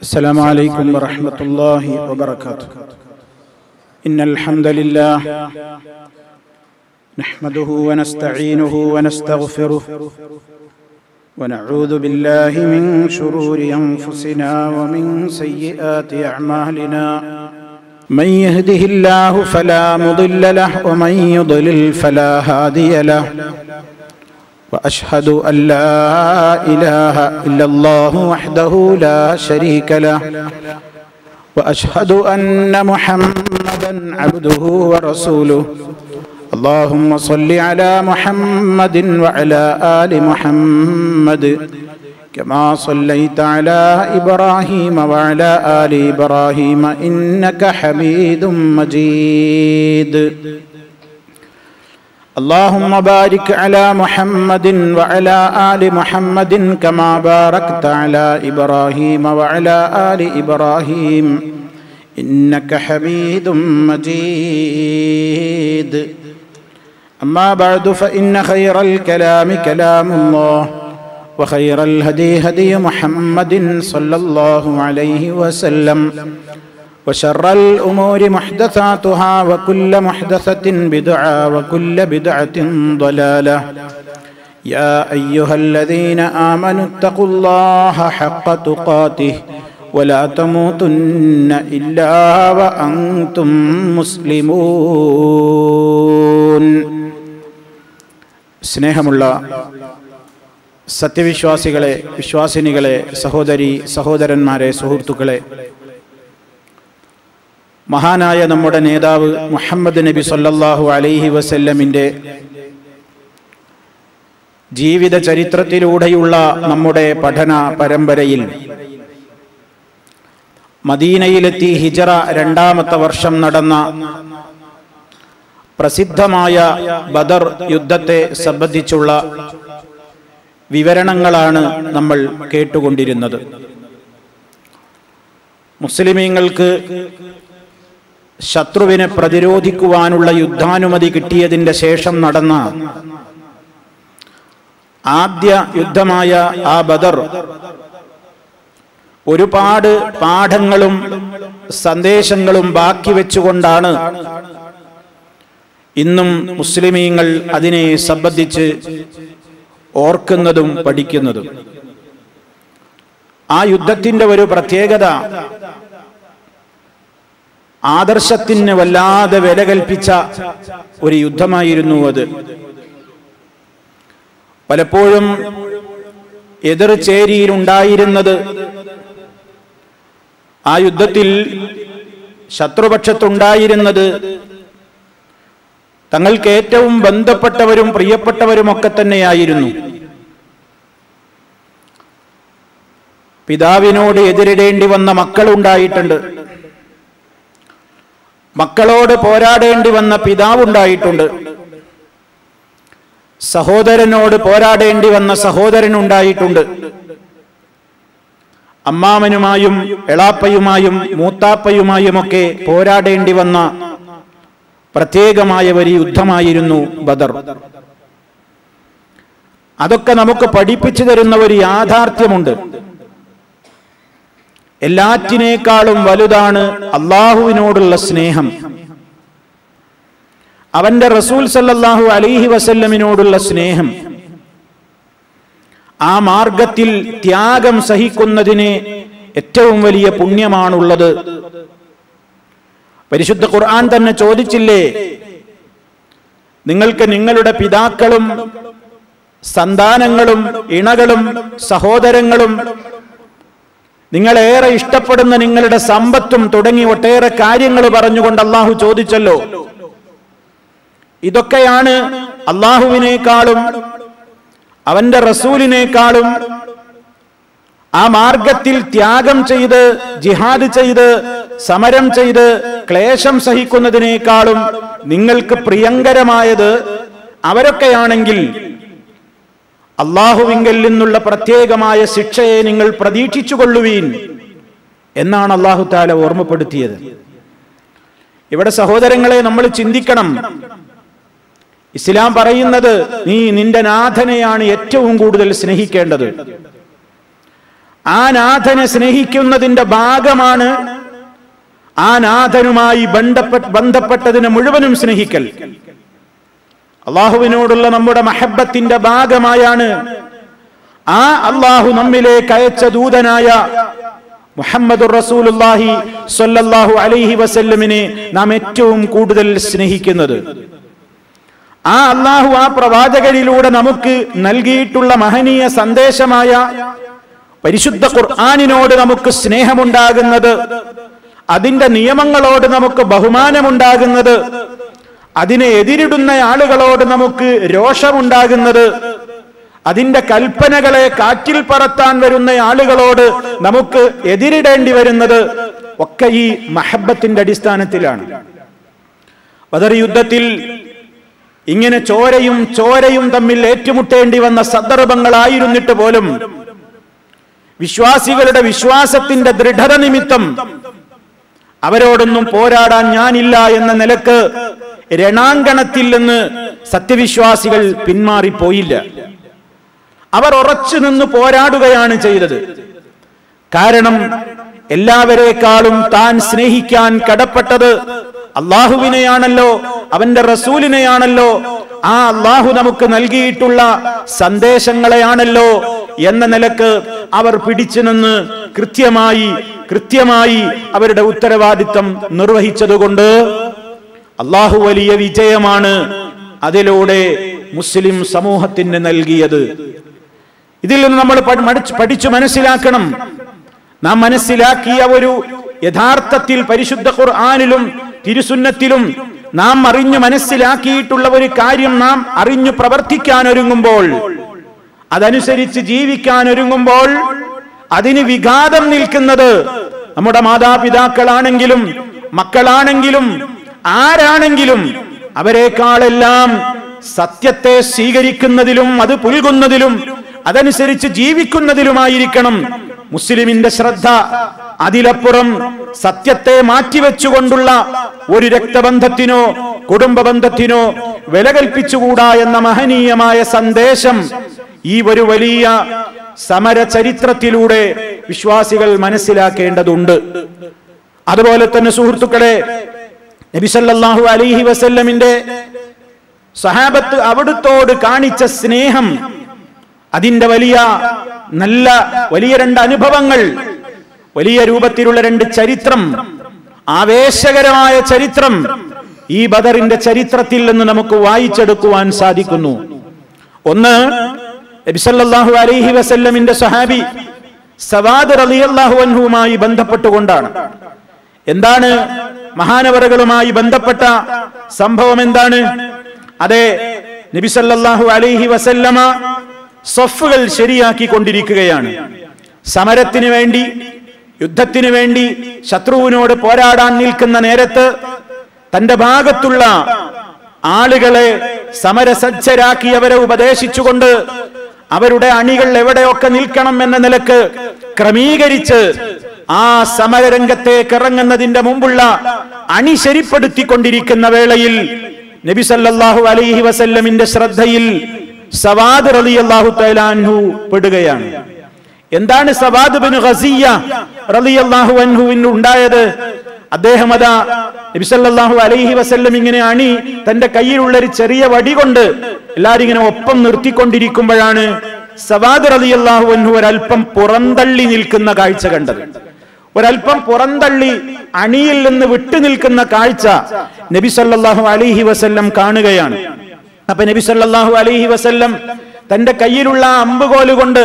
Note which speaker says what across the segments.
Speaker 1: السلام عليكم ورحمة الله وبركاته إن الحمد لله نحمده ونستعينه ونستغفره ونعوذ بالله من شرور أنفسنا ومن سيئات أعمالنا من يهده الله فلا مضل له ومن يضلل فلا هادي له واشهد ان لا اله الا الله وحده لا شريك له واشهد ان محمدا عبده ورسوله اللهم صل على محمد وعلى ال محمد كما صليت على ابراهيم وعلى ال ابراهيم انك حميد مجيد اللهم بارك على محمد وعلى آل محمد كما باركت على إبراهيم وعلى آل إبراهيم إنك حميد مجيد أما بعد فإن خير الكلام كلام الله وخير الهدي هدي محمد صلى الله عليه وسلم وشر الأمور محدثاتها وكل محدثة بدعة وكل بدعة ضلالة يا أيها الذين آمنوا اتقوا الله حق تقاته ولا تموتن إلا وأنتم مسلمون സ്നേഹമുള്ള സത്യവിശ്വാസികളെ വിശ്വാസിനികളെ സഹോദരി സഹോദരന്മാരെ സുഹൃത്തുക്കളെ മഹാനായ നമ്മുടെ നേതാവ് മുഹമ്മദ് നബി സല്ലല്ലാഹു അലൈഹി വസല്ലമിൻ്റെ ജീവിത ചരിത്രത്തിലൂടെയുള്ള നമ്മുടെ പഠന പരമ്പരയിൽ മദീനയിലെത്തി ഹിജറ രണ്ടാമത്തെ വർഷം നടന്ന പ്രസിദ്ധമായ ബദർ യുദ്ധത്തെ സംബന്ധിച്ചുള്ള വിവരണങ്ങളാണ് നമ്മൾ കേട്ടുകൊണ്ടിരുന്നത് മുസ്ലിമീങ്ങൾക്ക് ശത്രുവിനെ പ്രതിരോധിക്കുവാനുള്ള യുദ്ധാനുമതി കിട്ടിയതിന്റെ ശേഷം നടന്ന ആദ്യ യുദ്ധമായ ആ ബദർ ഒരുപാട് പാഠങ്ങളും സന്ദേശങ്ങളും ബാക്കി വെച്ചുകൊണ്ടാണ് ഇന്നും മുസ്ലിമീങ്ങൾ അതിനെ സംബന്ധിച്ച് ഓർക്കുന്നതും പഠിക്കുന്നതും ആ യുദ്ധത്തിന്റെ ഒരു പ്രത്യേകത ആദർശത്തിന് വല്ലാതെ വില കൽപ്പിച്ച ഒരു യുദ്ധമായിരുന്നു അത് പലപ്പോഴും എതിർ ചേരിയിലുണ്ടായിരുന്നത് ആ യുദ്ധത്തിൽ ശത്രുപക്ഷത്തുണ്ടായിരുന്നത് തങ്ങൾക്ക് ഏറ്റവും ബന്ധപ്പെട്ടവരും പ്രിയപ്പെട്ടവരുമൊക്കെ തന്നെയായിരുന്നു പിതാവിനോട് എതിരിടേണ്ടി വന്ന മക്കളുണ്ടായിട്ടുണ്ട് മക്കളോട് പോരാടേണ്ടി വന്ന പിതാവുണ്ടായിട്ടുണ്ട് സഹോദരനോട് പോരാടേണ്ടി വന്ന സഹോദരനുണ്ടായിട്ടുണ്ട് അമ്മാമനുമായും എളാപ്പയുമായും മൂത്താപ്പയുമായുമൊക്കെ പോരാടേണ്ടി വന്ന പ്രത്യേകമായ ഒരു യുദ്ധമായിരുന്നു ബദർ അതൊക്കെ നമുക്ക് പഠിപ്പിച്ചു തരുന്ന ഒരു യാഥാർത്ഥ്യമുണ്ട് എല്ലാറ്റിനേക്കാളും വലുതാണ് അള്ളാഹുവിനോടുള്ള സ്നേഹം അവന്റെ റസൂൽ സല്ലല്ലാഹു അലൈഹി വസല്ലമിനോടുള്ള സ്നേഹം ആ മാർഗത്തിൽ ത്യാഗം സഹിക്കുന്നതിന് ഏറ്റവും വലിയ പുണ്യമാണുള്ളത് പരിശുദ്ധ ഖുർആൻ തന്നെ ചോദിച്ചില്ലേ നിങ്ങൾക്ക് നിങ്ങളുടെ പിതാക്കളും സന്താനങ്ങളും ഇണകളും സഹോദരങ്ങളും നിങ്ങളേറെ ഇഷ്ടപ്പെടുന്ന നിങ്ങളുടെ സമ്പത്തും തുടങ്ങി ഒട്ടേറെ കാര്യങ്ങൾ പറഞ്ഞുകൊണ്ട് അള്ളാഹു ചോദിച്ചല്ലോ ഇതൊക്കെയാണ് അള്ളാഹുവിനേക്കാളും അവന്റെ റസൂലിനേക്കാളും ആ മാർഗത്തിൽ ത്യാഗം ചെയ്ത് ജിഹാദ് ചെയ്ത് സമരം ചെയ്ത് ക്ലേശം സഹിക്കുന്നതിനേക്കാളും നിങ്ങൾക്ക് പ്രിയങ്കരമായത് അവരൊക്കെയാണെങ്കിൽ അള്ളാഹുവിങ്കൽ നിന്നുള്ള പ്രത്യേകമായ ശിക്ഷയെ നിങ്ങൾ പ്രതീക്ഷിച്ചുകൊള്ളുവീൻ എന്നാണ് അള്ളാഹു താല ഓർമ്മപ്പെടുത്തിയത് ഇവിടെ സഹോദരങ്ങളെ നമ്മൾ ചിന്തിക്കണം ഇസ്ലാം പറയുന്നത് നീ നിന്റെ നാഥനെയാണ് ഏറ്റവും കൂടുതൽ സ്നേഹിക്കേണ്ടത് ആ നാഥനെ സ്നേഹിക്കുന്നതിന്റെ ഭാഗമാണ് ആ നാഥനുമായി ബന്ധപ്പെട്ട ബന്ധപ്പെട്ടതിനെ മുഴുവനും സ്നേഹിക്കൽ അള്ളാഹുവിനോടുള്ള നമ്മുടെ മഹബത്തിന്റെ ഭാഗമായാണ് ആ അള്ളാഹു നമ്മിലേക്ക് അയച്ച ദൂതനായ മുഹമ്മദ് റസൂലുല്ലാഹി സ്വല്ലല്ലാഹു അലൈഹി വസല്ലമിനെ നാം ഏറ്റവും കൂടുതൽ സ്നേഹിക്കുന്നത് ആ അള്ളാഹു ആ പ്രവാചകരിലൂടെ നമുക്ക് നൽകിയിട്ടുള്ള മഹനീയ സന്ദേശമായ പരിശുദ്ധ ഖുർആാനിനോട് നമുക്ക് സ്നേഹമുണ്ടാകുന്നത് അതിന്റെ നിയമങ്ങളോട് നമുക്ക് ബഹുമാനമുണ്ടാകുന്നത് അതിനെ എതിരിടുന്ന ആളുകളോട് നമുക്ക് രോഷമുണ്ടാകുന്നത് അതിന്റെ കൽപ്പനകളെ കാറ്റിൽ പറത്താൻ വരുന്ന ആളുകളോട് നമുക്ക് എതിരിടേണ്ടി വരുന്നത് ഒക്കെ ഈ മഹബത്തിന്റെ അടിസ്ഥാനത്തിലാണ് ബദർ യുദ്ധത്തിൽ ഇങ്ങനെ ചോരയും ചോരയും തമ്മിൽ ഏറ്റുമുട്ടേണ്ടി വന്ന സന്ദർഭങ്ങളായിരുന്നിട്ട് പോലും വിശ്വാസികളുടെ വിശ്വാസത്തിന്റെ ദൃഢത നിമിത്തം അവരോടൊന്നും പോരാടാൻ ഞാനില്ല എന്ന നിലക്ക് രണാങ്കണത്തിൽ നിന്ന് സത്യവിശ്വാസികൾ പിന്മാറിപ്പോയില്ല അവർ ഉറച്ചു നിന്ന് പോരാടുകയാണ് ചെയ്തത് കാരണം എല്ലാവരെക്കാളും താൻ സ്നേഹിക്കാൻ കടപ്പെട്ടത് അള്ളാഹുവിനെയാണല്ലോ അവന്റെ റസൂലിനെയാണല്ലോ ആ അള്ളാഹു നമുക്ക് നൽകിയിട്ടുള്ള സന്ദേശങ്ങളെയാണല്ലോ എന്ന നിലക്ക് അവർ പിടിച്ചു നിന്ന് കൃത്യമായി കൃത്യമായി അവരുടെ ഉത്തരവാദിത്തം നിർവഹിച്ചതുകൊണ്ട് അള്ളാഹു വലിയ വിജയമാണ് അതിലൂടെ മുസ്ലിം സമൂഹത്തിന് നൽകിയത് ഇതിൽ നിന്ന് നമ്മൾ പഠി- മടിച്ച് പഠിച്ചു മനസ്സിലാക്കണം നാം മനസ്സിലാക്കിയ ഒരു യഥാർത്ഥത്തിൽ പരിശുദ്ധ ഖുർആാനിലും തിരുസുന്നത്തിലും നാം അറിഞ്ഞു മനസ്സിലാക്കിയിട്ടുള്ള ഒരു കാര്യം നാം അറിഞ്ഞു പ്രവർത്തിക്കാൻ ഒരുങ്ങുമ്പോൾ അതനുസരിച്ച് ജീവിക്കാൻ ഒരുങ്ങുമ്പോൾ അതിന് വിഘാതം നിൽക്കുന്നത് നമ്മുടെ മാതാപിതാക്കളാണെങ്കിലും മക്കളാണെങ്കിലും ആരാണെങ്കിലും അവരെക്കാളെല്ലാം സത്യത്തെ സ്വീകരിക്കുന്നതിലും അത് പുൽകുന്നതിലും അതനുസരിച്ച് ജീവിക്കുന്നതിലുമായിരിക്കണം മുസ്ലിമിന്റെ ശ്രദ്ധ അതിലപ്പുറം സത്യത്തെ മാറ്റിവെച്ചുകൊണ്ടുള്ള ഒരു രക്തബന്ധത്തിനോ കുടുംബ ബന്ധത്തിനോ വില കൽപ്പിച്ചുകൂടാ എന്ന മഹനീയമായ സന്ദേശം ഈ ഒരു വലിയ സമര ചരിത്രത്തിലൂടെ വിശ്വാസികൾ മനസ്സിലാക്കേണ്ടതുണ്ട് അതുപോലെ തന്നെ സുഹൃത്തുക്കളെ നബിസല്ലാഹു അലൈഹി വസല്ലമിന്റെ സഹാബത്ത് അവിടുത്തോട് കാണിച്ച സ്നേഹം അതിന്റെ വലിയ നല്ല വലിയ രണ്ട് അനുഭവങ്ങൾ വലിയ രൂപത്തിലുള്ള രണ്ട് ചരിത്രം ആവേശകരമായ ചരിത്രം ഈ ബദറിന്റെ ചരിത്രത്തിൽ നിന്ന് നമുക്ക് വായിച്ചെടുക്കുവാൻ സാധിക്കുന്നു ഒന്ന് നബിസല്ലാഹു അലൈഹി വസല്ലമിന്റെ സഹാബി സവാദ് റളിയല്ലാഹു അൻഹുവുമായി ബന്ധപ്പെട്ടുകൊണ്ടാണ് എന്താണ് മഹാനവറുകളുമായി ബന്ധപ്പെട്ട സംഭവം എന്താണ് അതെ നബിസല്ലാഹു അലൈഹി വസല്ലമ സൊഫുകൾ ശരിയാക്കി കൊണ്ടിരിക്കുകയാണ് സമരത്തിന് വേണ്ടി യുദ്ധത്തിന് വേണ്ടി ശത്രുവിനോട് പോരാടാൻ നിൽക്കുന്ന നേരത്ത് തന്റെ ഭാഗത്തുള്ള ആളുകളെ സമരസജ്ജരാക്കി അവരെ ഉപദേശിച്ചുകൊണ്ട് അവരുടെ അണികൾ എവിടെയൊക്കെ നിൽക്കണം എന്ന നിലക്ക് ക്രമീകരിച്ച് ആ സമരരംഗത്തേക്ക് ഇറങ്ങുന്നതിന്റെ മുമ്പുള്ള അണി ശരിപ്പെടുത്തിക്കൊണ്ടിരിക്കുന്ന വേളയിൽ നബി സല്ലല്ലാഹു അലൈഹി വസല്ലമിന്റെ ശ്രദ്ധയിൽ സവാദ് റളിയല്ലാഹു തആലാൻഹു പെടുകയാണ് എന്താണ് സവാദ് ബിൻ ഖസിയ റളിയല്ലാഹു അൻഹുവിന് ഉണ്ടായത് അദ്ദേഹം അതാ നബി സല്ലല്ലാഹു അലൈഹി വസല്ലം ഇങ്ങനെ അണി തന്റെ കയ്യിലുള്ള ഒരു ചെറിയ വടി കൊണ്ട് എല്ലാരും ഇങ്ങനെ ഒപ്പം നിർത്തിക്കൊണ്ടിരിക്കുമ്പോഴാണ് സവാദ് റളിയല്ലാഹു അൻഹു ഒരല്പം പുറന്തള്ളി നിൽക്കുന്ന കാഴ്ച കണ്ടത് ഒരല്പം പുറന്തള്ളി അണിയിൽ നിന്ന് വിട്ടു നിൽക്കുന്ന കാഴ്ച നബി സല്ലല്ലാഹു അലൈഹി വസല്ലം കാണുകയാണ് അപ്പൊ നബി സല്ലല്ലാഹു അലൈഹി വസല്ലം തന്റെ കയ്യിലുള്ള ആ അമ്പുകോല് കൊണ്ട്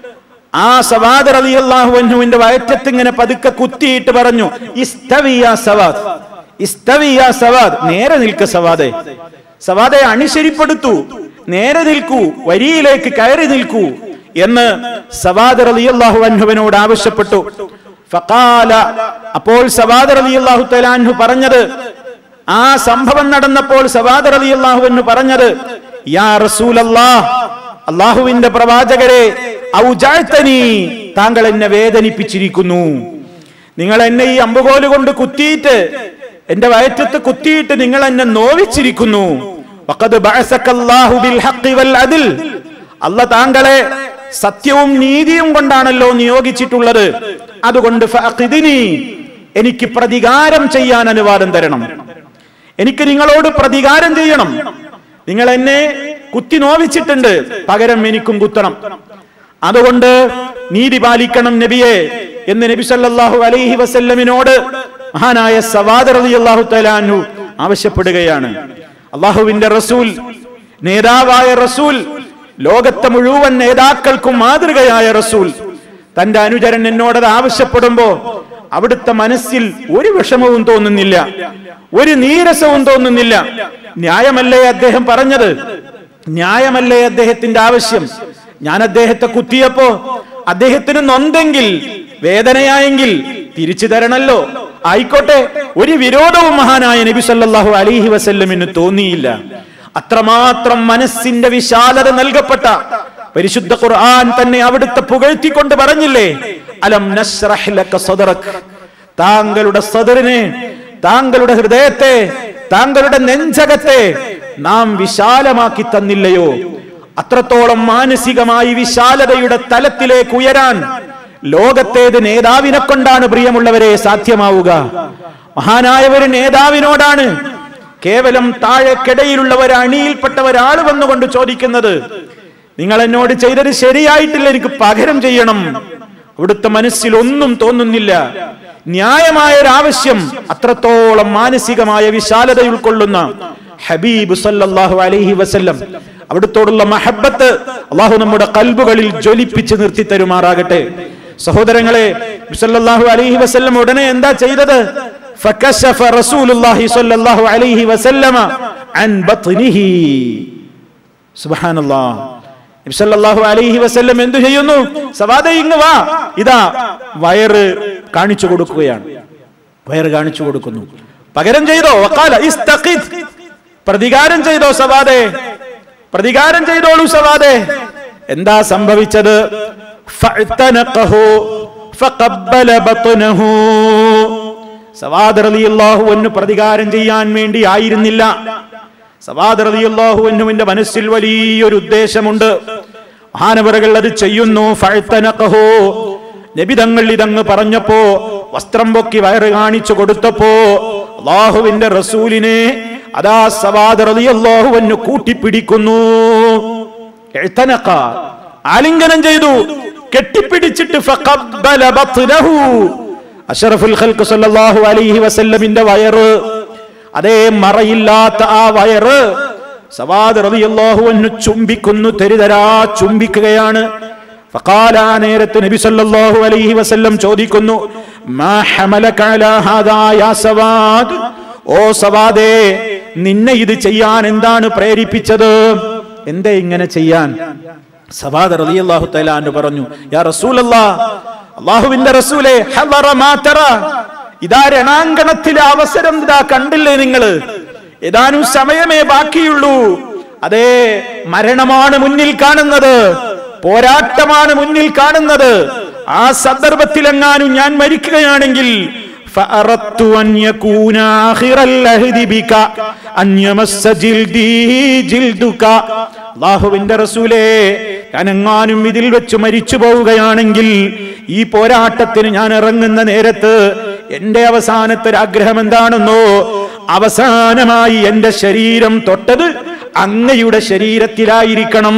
Speaker 1: ആ സവാദ് റളിയല്ലാഹു അൻഹുവിന്റെ വയറ്റത്ത് ഇങ്ങനെ പതുക്കെ കുത്തിയിട്ട് പറഞ്ഞു ഇസ്തവിയ സവാദ് ഇസ്തവിയ സവാദ് നേരെ നിൽക്ക സവാദെ സവാദെ അണിശരിപ്പെടുത്തു നേരെ നിൽക്കൂ വരിയിലേക്ക് കയറി നിൽക്കൂ എന്ന് സവാദ് റളിയല്ലാഹു അൻഹുവിനോട് ആവശ്യപ്പെട്ടു ഫഖാല അപ്പോൾ സവാദ് റളിയല്ലാഹു തആലാൻഹു പറഞ്ഞത് ആ സംഭവം നടന്നപ്പോൾ സവാദ് റളിയല്ലാഹു അൻഹു പറഞ്ഞത് യാ റസൂലല്ലാഹ് അള്ളാഹുവിന്റെ പ്രവാചകരെ ഔജാഴ്ത്തനി താങ്കൾ എന്നെ വേദനിപ്പിച്ചിരിക്കുന്നു നിങ്ങൾ എന്നെ ഈ അമ്പുകോല് കൊണ്ട് കുത്തിയിട്ട് എന്റെ വയറ്റത്ത് കുത്തിയിട്ട് നിങ്ങൾ എന്നെ നോവിച്ചിരിക്കുന്നു വഖദ് ബഅസക്കല്ലാഹു ബിൽ ഹഖ് വൽ അദ്ൽ അല്ല താങ്കളെ സത്യവും നീതിയും കൊണ്ടാണല്ലോ നിയോഗിച്ചിട്ടുള്ളത് അതുകൊണ്ട് ഫഅഖിദിനി, എനിക്ക് പ്രതികാരം ചെയ്യാൻ അനുവാദം തരണം എനിക്ക് നിങ്ങളോട് പ്രതികാരം ചെയ്യണം നിങ്ങൾ എന്നെ കുത്തി നോവിച്ചിട്ടുണ്ട് പകരം എനിക്കും കുത്തണം അതുകൊണ്ട് നീതി പാലിക്കണം നബിയെ എന്ന് നബി സല്ലല്ലാഹു അലൈഹി വസല്ലമിനോട് മഹാനായ സവാദർ റളിയല്ലാഹു തആലാനു ആവശ്യപ്പെടുകയാണ് അള്ളാഹുവിന്റെ റസൂൽ നേതാവായ റസൂൽ ലോകത്തെ മുഴുവൻ നേതാക്കൾക്കും മാതൃകയായ റസൂൽ തന്റെ അനുചരൻ എന്നോടത് ആവശ്യപ്പെടുമ്പോ അവിടുത്തെ മനസ്സിൽ ഒരു വിഷമവും തോന്നുന്നില്ല ഒരു നീരസവും തോന്നുന്നില്ല ന്യായമല്ലേ അദ്ദേഹം പറഞ്ഞത് ന്യായമല്ലേ അദ്ദേഹത്തിന്റെ ആവശ്യം ഞാൻ അദ്ദേഹത്തെ കുത്തിയപ്പോ അദ്ദേഹത്തിന് നൊന്തെങ്കിൽ വേദനയായെങ്കിൽ തിരിച്ചു തരണല്ലോ ആയിക്കോട്ടെ ഒരു വിരോധവും മഹാനായ നബി സല്ലല്ലാഹു അലൈഹി വസല്ലമിന് തോന്നിയില്ല അത്രമാത്രം മനസ്സിന്റെ വിശാലത നൽകപ്പെട്ട പരിശുദ്ധ ഖുർആൻ തന്നെ അവിടുത്തെ പുകഴ്ത്തിക്കൊണ്ട് പറഞ്ഞില്ലേ അലം നശ്റഹ് ലക സദറക് താങ്കളുടെ സദറിനെ താങ്കളുടെ ഹൃദയത്തെ താങ്കളുടെ നെഞ്ചകത്തെ നാം വിശാലമാക്കി തന്നില്ലയോ അത്രത്തോളം മാനസികമായി വിശാലതയുടെ തലത്തിലേക്ക് ഉയരാൻ ലോകത്തേത് നേതാവിനെ കൊണ്ടാണ് പ്രിയമുള്ളവരെ സാധ്യമാവുക മഹാനായ ഒരു നേതാവിനോടാണ് കേവലം താഴെക്കിടയിലുള്ള ഒരു അണിയിൽപ്പെട്ട ഒരാൾ വന്നുകൊണ്ട് ചോദിക്കുന്നത് നിങ്ങൾ എന്നോട് ചെയ്തത് ശരിയായിട്ടില്ല എനിക്ക് പകരം ചെയ്യണം അവിടുത്തെ മനസ്സിൽ ഒന്നും തോന്നുന്നില്ല ന്യായമായ ഒരു ആവശ്യം അത്രത്തോളം മാനസികമായ വിശാലത ഉൾക്കൊള്ളുന്ന ഹബീബ് സല്ലല്ലാഹു അലൈഹി വസല്ലം അവിടുത്തോടുള്ള മഹബത്ത് അള്ളാഹു നമ്മുടെ കൽബുകളിൽ ജ്വലിപ്പിച്ച് നിർത്തി തരുമാറാകട്ടെ സഹോദരങ്ങളെ സല്ലല്ലാഹു അലൈഹി വസല്ലം ഉടനെ എന്താ ചെയ്തത് فكشف رسول الله صلى الله عليه وسلم عن بطنه سبحان الله നബി സല്ലല്ലാഹു അലൈഹി വസല്ലം എന്തു ചെയ്യുന്നു സവാദ ഇങ്ങ് വാ ഇതാ വയറ് കാണിച്ചു കൊടുക്കുകയാണ് വയറ് കാണിച്ചു കൊടുക്കുന്നു പകരം ചെയ്തോ വഖാല ഇസ്തഖിദ് പ്രതികാരം ചെയ്തോ സവാദേ പ്രതികാരം ചെയ്തോളൂ സവാദേ എന്താ സംഭവിച്ചത് ഫഅ്തനഖഹു ഫഖബ്ബല ബത്നഹു സവാദ് റളിയല്ലാഹു അൻഹു പ്രതികാരം ചെയ്യാൻ വേണ്ടി ആയിരുന്നില്ല സവാദ് റളിയല്ലാഹു അൻഹുവിന്റെ മനസ്സിൽ വലിയൊരു ഉദ്ദേശമുണ്ട് മഹാനവറുകൾ അത് ചെയ്യുന്നു ഫഅ്തനഖഹു നബി തങ്ങൾ ഇതങ്ങ് പറഞ്ഞപ്പോ വസ്ത്രം പൊക്കി വയറ് കാണിച്ചു കൊടുത്തപ്പോ അള്ളാഹുവിന്റെ റസൂലിനെ അതാ സവാദ് റളിയല്ലാഹു അൻഹു കൂട്ടിപ്പിടിക്കുന്നു എഴുത്തനക്ക ആലിംഗനം ചെയ്തു കെട്ടിപ്പിടിച്ചിട്ട് ഫഖബ്ബല ബത്നഹു അഷറഫുൽ ഖൽഖ് സല്ലല്ലാഹു അലൈഹി വസല്ലമിന്റെ വയറ് അതേ മറയില്ലാത്ത ആ വയറ് സവാദ് റളിയല്ലാഹു അൻഹു ചുംബിക്കുന്നു തെരിതരാ ചുംബിക്കുകയാണ് ഫഖാല ആ നേരത്ത് നബി സല്ലല്ലാഹു അലൈഹി വസല്ലം ചോദിക്കുന്നു മാ ഹമലക അലാ ഹാദാ യാ സവാദ് ഓ സവാദേ നിന്നെ ഇത് ചെയ്യാൻ എന്താണ് പ്രേരിപ്പിച്ചത് എന്തേ ഇങ്ങനെ ചെയ്യാൻ സവാദ് റളിയല്ലാഹു തആല അൻഹു പറഞ്ഞു യാ റസൂലല്ലാഹ് അള്ളാഹുവിന്റെ റസൂലെ ഹളറ മാ തറ ഇതാ രണാങ്കണത്തിലെ അവസരം ഇതാ കണ്ടില്ലേ നിങ്ങള് ഏതാനും സമയമേ ബാക്കിയുള്ളൂ അതേ മരണമാണ് മുന്നിൽ കാണുന്നത് പോരാട്ടമാണ് മുന്നിൽ കാണുന്നത് ആ സന്ദർഭത്തിലെങ്ങാനും ഞാൻ മരിക്കുകയാണെങ്കിൽ فأردت أن يكون آخر العهد بك أن يمس جلدي جلدك അള്ളാഹുവിന്റെ റസൂലേ ഞാൻ എങ്ങാനും ഇതിൽ വെച്ച് മരിച്ചു പോവുകയാണെങ്കിൽ ഈ പോരാട്ടത്തിന് ഞാൻ ഇറങ്ങുന്ന നേരത്ത് എന്റെ അവസാനത്തെ ഒരു ആഗ്രഹം എന്താണെന്നോ അവസാനമായി എന്റെ ശരീരം തൊട്ടത് അങ്ങയുടെ ശരീരത്തിലായിരിക്കണം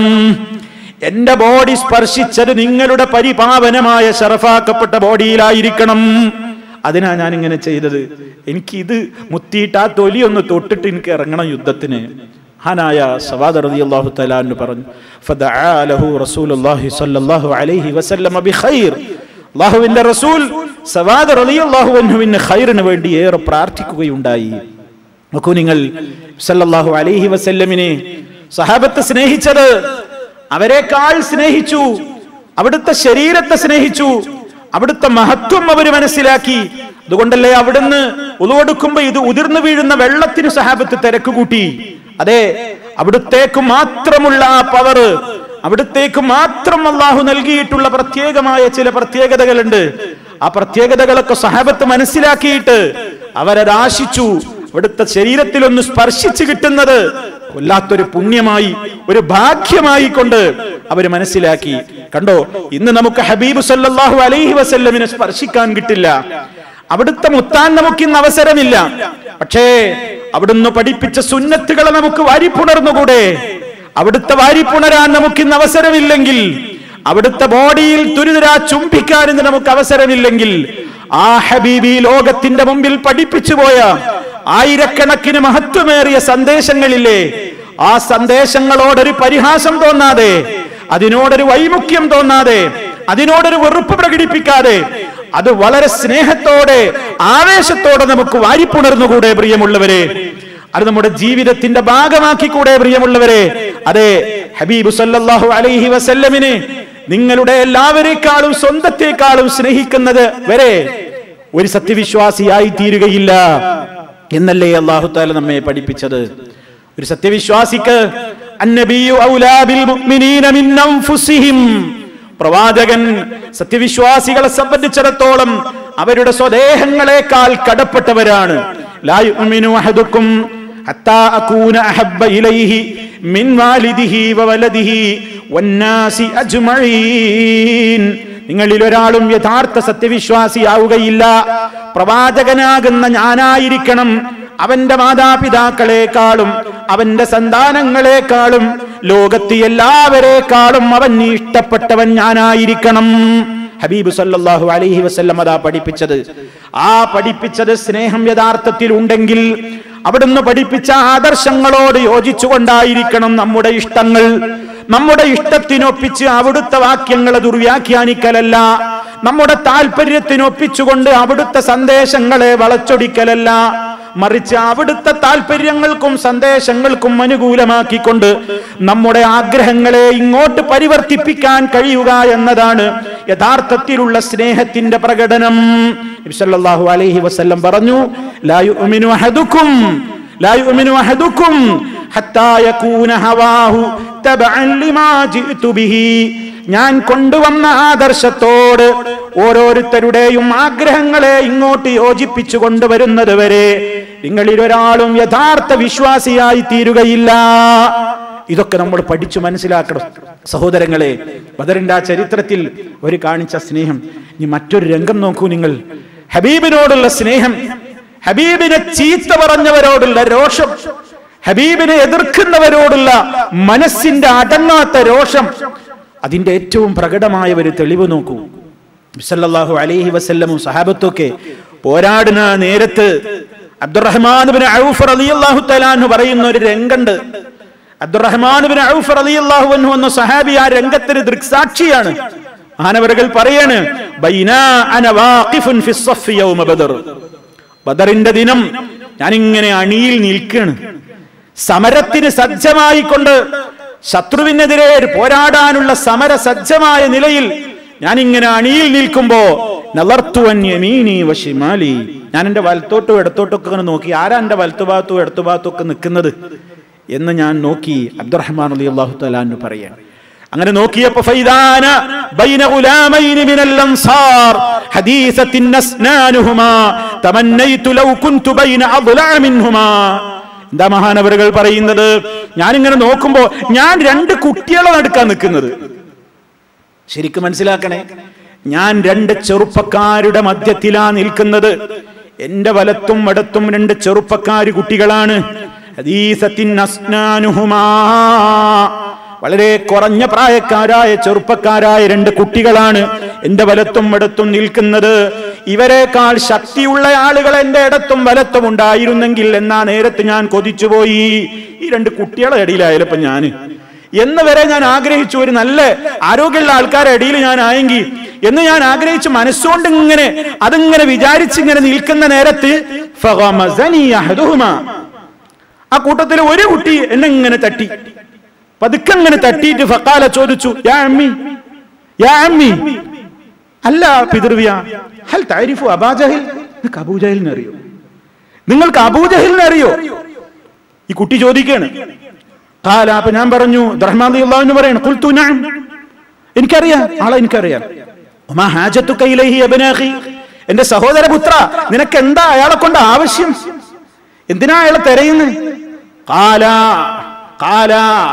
Speaker 1: എന്റെ ബോഡി സ്പർശിച്ചത് നിങ്ങളുടെ പരിപാവനമായ ഷറഫാക്കപ്പെട്ട ബോഡിയിലായിരിക്കണം അതിനാ ഞാൻ ഇങ്ങനെ ചെയ്തത് എനിക്ക് ഇത് മുത്തിയിട്ട് ആ തൊലി ഒന്ന് തൊട്ടിട്ട് എനിക്ക് ഇറങ്ങണം യുദ്ധത്തിന് ഹാനായ സവാദ് റളിയല്ലാഹു തആല എന്ന് പറഞ്ഞു ഫദആ ലഹു റസൂലുള്ളാഹി സ്വല്ലല്ലാഹു അലൈഹി വസല്ലമ ബിഖൈർ അല്ലാഹുവിന്റെ റസൂൽ സവാദ് റളിയല്ലാഹു അൻഹുവിന് ഖൈറിന് വേണ്ടി ഏറെ പ്രാർത്ഥിക്കുകയുണ്ടായി നോക്കൂ നിങ്ങൾ സല്ലല്ലാഹു അലൈഹി വസല്ലമിനെ സഹാബത്ത് സ്നേഹിച്ചത് അവരെക്കാൾ സ്നേഹിച്ചു അവിടുത്തെ ശരീരത്തെ സ്നേഹിച്ചു അവിടുത്തെ മഹത്വം അവർ മനസ്സിലാക്കി അതുകൊണ്ടല്ലേ അവിടുന്ന് ഉളവെടുക്കുമ്പോ ഇത് ഉതിർന്നു വീഴുന്ന വെള്ളത്തിന് സഹാബത്ത് തിരക്ക് കൂട്ടി അതെ അവിടുത്തേക്ക് മാത്രമുള്ള ആ പവർ അവിടുത്തേക്ക് മാത്രം അള്ളാഹു നൽകിയിട്ടുള്ള പ്രത്യേകമായ ചില പ്രത്യേകതകളുണ്ട് ആ പ്രത്യേകതകളൊക്കെ സഹാബത്ത് മനസ്സിലാക്കിയിട്ട് അവരത് ആശിച്ചു അവിടുത്തെ ശരീരത്തിൽ ഒന്ന് സ്പർശിച്ചു കിട്ടുന്നത് വല്ലാത്തൊരു പുണ്യമായി ഒരു ഭാഗ്യമായി കൊണ്ട് അവർ മനസ്സിലാക്കി കണ്ടോ ഇന്ന് നമുക്ക് ഹബീബ് സല്ലല്ലാഹു അലൈഹി വസല്ലമിനെ സ്പർശിക്കാൻ കിട്ടില്ല അവിടുത്തെ മുത്താൻ നമുക്ക് ഇന്ന് അവസരമില്ല പക്ഷേ അവിടുന്ന് പഠിപ്പിച്ച സുന്നത്തുകളെ നമുക്ക് വാരിപ്പുണർന്നുകൂടെ അവിടുത്തെ വാരിപ്പുണരാൻ നമുക്ക് ഇന്ന് അവസരമില്ലെങ്കിൽ അവിടുത്തെ ബോഡിയിൽ തുരിതരാ ചുംബിക്കാൻ ഇന്ന് നമുക്ക് അവസരമില്ലെങ്കിൽ ആ ഹബീബി ലോകത്തിന്റെ മുമ്പിൽ പഠിപ്പിച്ചു പോയ ആയിരക്കണക്കിന് മഹത്വമേറിയ സന്ദേശങ്ങളില്ലേ ആ സന്ദേശങ്ങളോടൊരു പരിഹാസം തോന്നാതെ അതിനോടൊരു വൈമുഖ്യം തോന്നാതെ അതിനോടൊരു വെറുപ്പ് പ്രകടിപ്പിക്കാതെ അത് വളരെ സ്നേഹത്തോടെ ആവേശത്തോടെ നമുക്ക് വാരിപ്പുണർന്നുകൂടെ പ്രിയമുള്ളവരെ അത് നമ്മുടെ ജീവിതത്തിന്റെ ഭാഗമാക്കിക്കൂടെ പ്രിയമുള്ളവരെ അതെ ഹബീബ് സല്ലല്ലാഹു അലൈഹി വസല്ലമിനെ നിങ്ങളുടെ എല്ലാവരെക്കാളും സ്വന്തത്തെക്കാളും സ്നേഹിക്കുന്നത് വരെ ഒരു സത്യവിശ്വാസിയായി തീരുകയില്ല എന്നല്ലേ അള്ളാഹു താല നമ്മെ പഠിപ്പിച്ചത് ഒരു സത്യവിശ്വാസിക്ക് അന്നബിയു ഔലാ ബിൽ മുഅ്മിനീന മിൻ അൻഫുസിഹിം പ്രവാചകൻ സത്യവിശ്വാസികളെ സംബന്ധിച്ചിടത്തോളം അവരുടെ സ്വദേഹങ്ങളെക്കാൾ കടപ്പെട്ടവരാണ് ലാ യുഅ്മിനു അഹദുക്കും ഹത്താ അകൂന അഹബ്ബ ഇലൈഹി മിൻ വാലിദിഹി വവലദിഹി വന്നാസി അജ്മഈൻ നിങ്ങളിൽ ഒരാളും യഥാർത്ഥ സത്യവിശ്വാസിയാവുകയില്ല പ്രവാചകനാകുന്ന ഞാനായിരിക്കണം അവന്റെ മാതാപിതാക്കളെക്കാളും അവന്റെ സന്താനങ്ങളെക്കാളും ലോകത്ത് എല്ലാവരെക്കാളും അവൻ ഇഷ്ടപ്പെട്ടവൻ ഞാനായിരിക്കണം ഹബീബ് സല്ലല്ലാഹു അലൈഹി വസല്ലം അതാ പഠിപ്പിച്ചത് ആ പഠിപ്പിച്ചത് സ്നേഹം യഥാർത്ഥത്തിൽ ഉണ്ടെങ്കിൽ അവിടുന്ന് പഠിപ്പിച്ച ആദർശങ്ങളോട് യോജിച്ചുകൊണ്ടായിരിക്കണം നമ്മുടെ ഇഷ്ടങ്ങൾ നമ്മുടെ ഇഷ്ടത്തിനൊപ്പിച്ച് അവിടുത്തെ വാക്യങ്ങളെ ദുർവ്യാഖ്യാനിക്കലല്ല നമ്മുടെ താല്പര്യത്തിനൊപ്പിച്ചുകൊണ്ട് അവിടുത്തെ സന്ദേശങ്ങളെ വളച്ചൊടിക്കലല്ല മറിച്ച് അവിടുത്തെ താല്പര്യങ്ങൾക്കും സന്ദേശങ്ങൾക്കും അനുകൂലമാക്കിക്കൊണ്ട് നമ്മുടെ ആഗ്രഹങ്ങളെ ഇങ്ങോട്ട് പരിവർത്തിപ്പിക്കാൻ കഴിയുക എന്നതാണ് യഥാർത്ഥത്തിലുള്ള സ്നേഹത്തിന്റെ പ്രകടനം നബി സല്ലല്ലാഹു അലൈഹി വസല്ലം പറഞ്ഞു ലാ യുഅ്മിനു അഹദുക്കും ലാ യുഅ്മിനു അഹദുക്കും ഹത്താ യകൂന ഹവാഹു തബഅൻ ലിമാ ജിഅ്തു ബിഹി ഞാൻ കൊണ്ടുവന്ന ആദർശത്തോട് ഓരോരുത്തരുടെയും ആഗ്രഹങ്ങളെ ഇങ്ങോട്ട് യോജിപ്പിച്ചു കൊണ്ടുവരുന്നത് വരെ നിങ്ങളിൽ ഒരാളും യഥാർത്ഥ വിശ്വാസിയായി തീരുകയില്ല ഇതൊക്കെ നമ്മൾ പഠിച്ചു മനസ്സിലാക്കണം സഹോദരങ്ങളെ ബദറിന്റെ ആ ചരിത്രത്തിൽ ഒരു കാണിച്ച സ്നേഹം ഇനി മറ്റൊരു രംഗം നോക്കൂ നിങ്ങൾ ഹബീബിനോടുള്ള സ്നേഹം ഹബീബിനെ ചീത്ത പറഞ്ഞവരോടുള്ള രോഷം ഹബീബിനെ എതിർക്കുന്നവരോടുള്ള മനസ്സിന്റെ അടങ്ങാത്ത രോഷം അതിന്റെ ഏറ്റവും പ്രകടമായ ഒരു തെളിവ് നോക്കൂ സല്ലല്ലാഹു അലൈഹി വസല്ലമും സഹാബത്തൊക്കെ പോരാടുന്ന നേരത്ത് അബ്ദുറഹ്മാൻ ബിൻ ഔഫ് റളിയല്ലാഹു തആലാഹു പറയുന്ന ഒരു രംഗണ്ട് അബ്ദുറഹ്മാൻ ബിൻ ഔഫ് റളിയല്ലാഹു അൻഹു എന്ന സഹാബി ആ രംഗത്തിന് ദൃക്സാക്ഷിയാണ് മാനവറുകൾ പറയാണ് ബൈനാ അന വാഖിഫുൻ ഫി സ്സഫ് യൗമ ബദർ ബദറിന്റെ ദിനം ഞാനിങ്ങനെ അണിയിൽ നിൽക്കുകയാണ് സമരത്തിന് സജ്ജമായിക്കൊണ്ട് ശത്രുവിനെതിരെ പോരാടാനുള്ള സമര സജ്ജമായ നിലയിൽ ഞാനിങ്ങനെ അണിയിൽ നിൽക്കുമ്പോ നലർത്തുവൻ യമീനി വശിമാലി ഞാൻ എന്റെ വലത്തോട്ടും ഇടത്തോട്ടും ഒക്കെ ഇങ്ങനെ നോക്കി ആരാ എന്റെ വലത്തുഭാഗത്തും ഇടത്തുഭാഗത്തും ഒക്കെ നിൽക്കുന്നത് എന്ന് ഞാൻ നോക്കി അബ്ദുറഹ്മാൻ അലി അള്ളാഹു തലാന്ന് പറയാൻ അങ്ങനെ നോക്കിയപ്പോ ഫൈദാന ബൈന ഗുലാമൈനി മിനൽ അൻസാർ ഹദീസത്തിൻ അസ്നാനുഹുമാ തമന്നൈതു ലൗ കുൻതു ബൈന അദ്ലാ മിൻഹുമാ എന്താ മഹാനവറുകൾ പറയുന്നത് ഞാനിങ്ങനെ നോക്കുമ്പോ ഞാൻ രണ്ട് കുട്ടികളെ നടുക്കാൻ നിൽക്കുന്നത് ശരിക്കും മനസ്സിലാക്കണേ ഞാൻ രണ്ട് ചെറുപ്പക്കാരുടെ മധ്യത്തിലാ നിൽക്കുന്നത് എന്റെ വലത്തും ഇടത്തും രണ്ട് ചെറുപ്പക്കാര് കുട്ടികളാണ് ഹദീസത്തിൻ അസ്നാനുഹുമാ വളരെ കുറഞ്ഞ പ്രായക്കാരായ ചെറുപ്പക്കാരായ രണ്ട് കുട്ടികളാണ് എന്റെ വലത്തും ഇടത്തും നിൽക്കുന്നത് ഇവരെക്കാൾ ശക്തിയുള്ള ആളുകൾ എന്റെ ഇടത്തും വലത്തും ഉണ്ടായിരുന്നെങ്കിൽ എന്നാ നേരത്ത് ഞാൻ കൊതിച്ചുപോയി ഈ രണ്ട് കുട്ടികളെ ഇടയിലായാലും ഇപ്പൊ ഞാന് എന്ന് വരെ ഞാൻ ആഗ്രഹിച്ചു ഒരു നല്ല ആരോഗ്യമുള്ള ആൾക്കാരുടെ ഇടയിൽ ഞാൻ ആയെങ്കിൽ എന്ന് ഞാൻ ആഗ്രഹിച്ചു മനസ്സുകൊണ്ട് ഇങ്ങനെ അതിങ്ങനെ വിചാരിച്ചിങ്ങനെ നിൽക്കുന്ന നേരത്ത് ഫഗമസനി അഹദുഹുമാ. ആ കൂട്ടത്തിൽ ഒരു കുട്ടി എന്നെ ഇങ്ങനെ തട്ടി പതുക്കെ ഇങ്ങനെ തട്ടിയിട്ട് ഫക്കാല ചോദിച്ചു യാ അമ്മി യാ അമ്മി അല്ല പിതൃവ്യ ഹൽ താരിഫു അബാജഹിൽ നിങ്ങൾക്ക് അബൂജഹിലിനെ അറിയോ നിങ്ങൾക്ക് അബൂജഹിലിനെ അറിയോ ഈ കുട്ടി ചോദിക്കാണ് കാല അപ്പൊ ഞാൻ പറഞ്ഞു റഹ്മാൻ അള്ളാഹുവിന് പറയണം കുൽത്തു ഞാൻ എനിക്കറിയാം ആളെ എനിക്കറിയാം ഉമാ ഹാജത്തു കൈലഹി അബനാഹി എന്റെ സഹോദരപുത്ര നിനക്ക് എന്താ അയാളെ കൊണ്ട് ആവശ്യം എന്തിനാ അയാളെ തെരയുന്നത് കാല കാല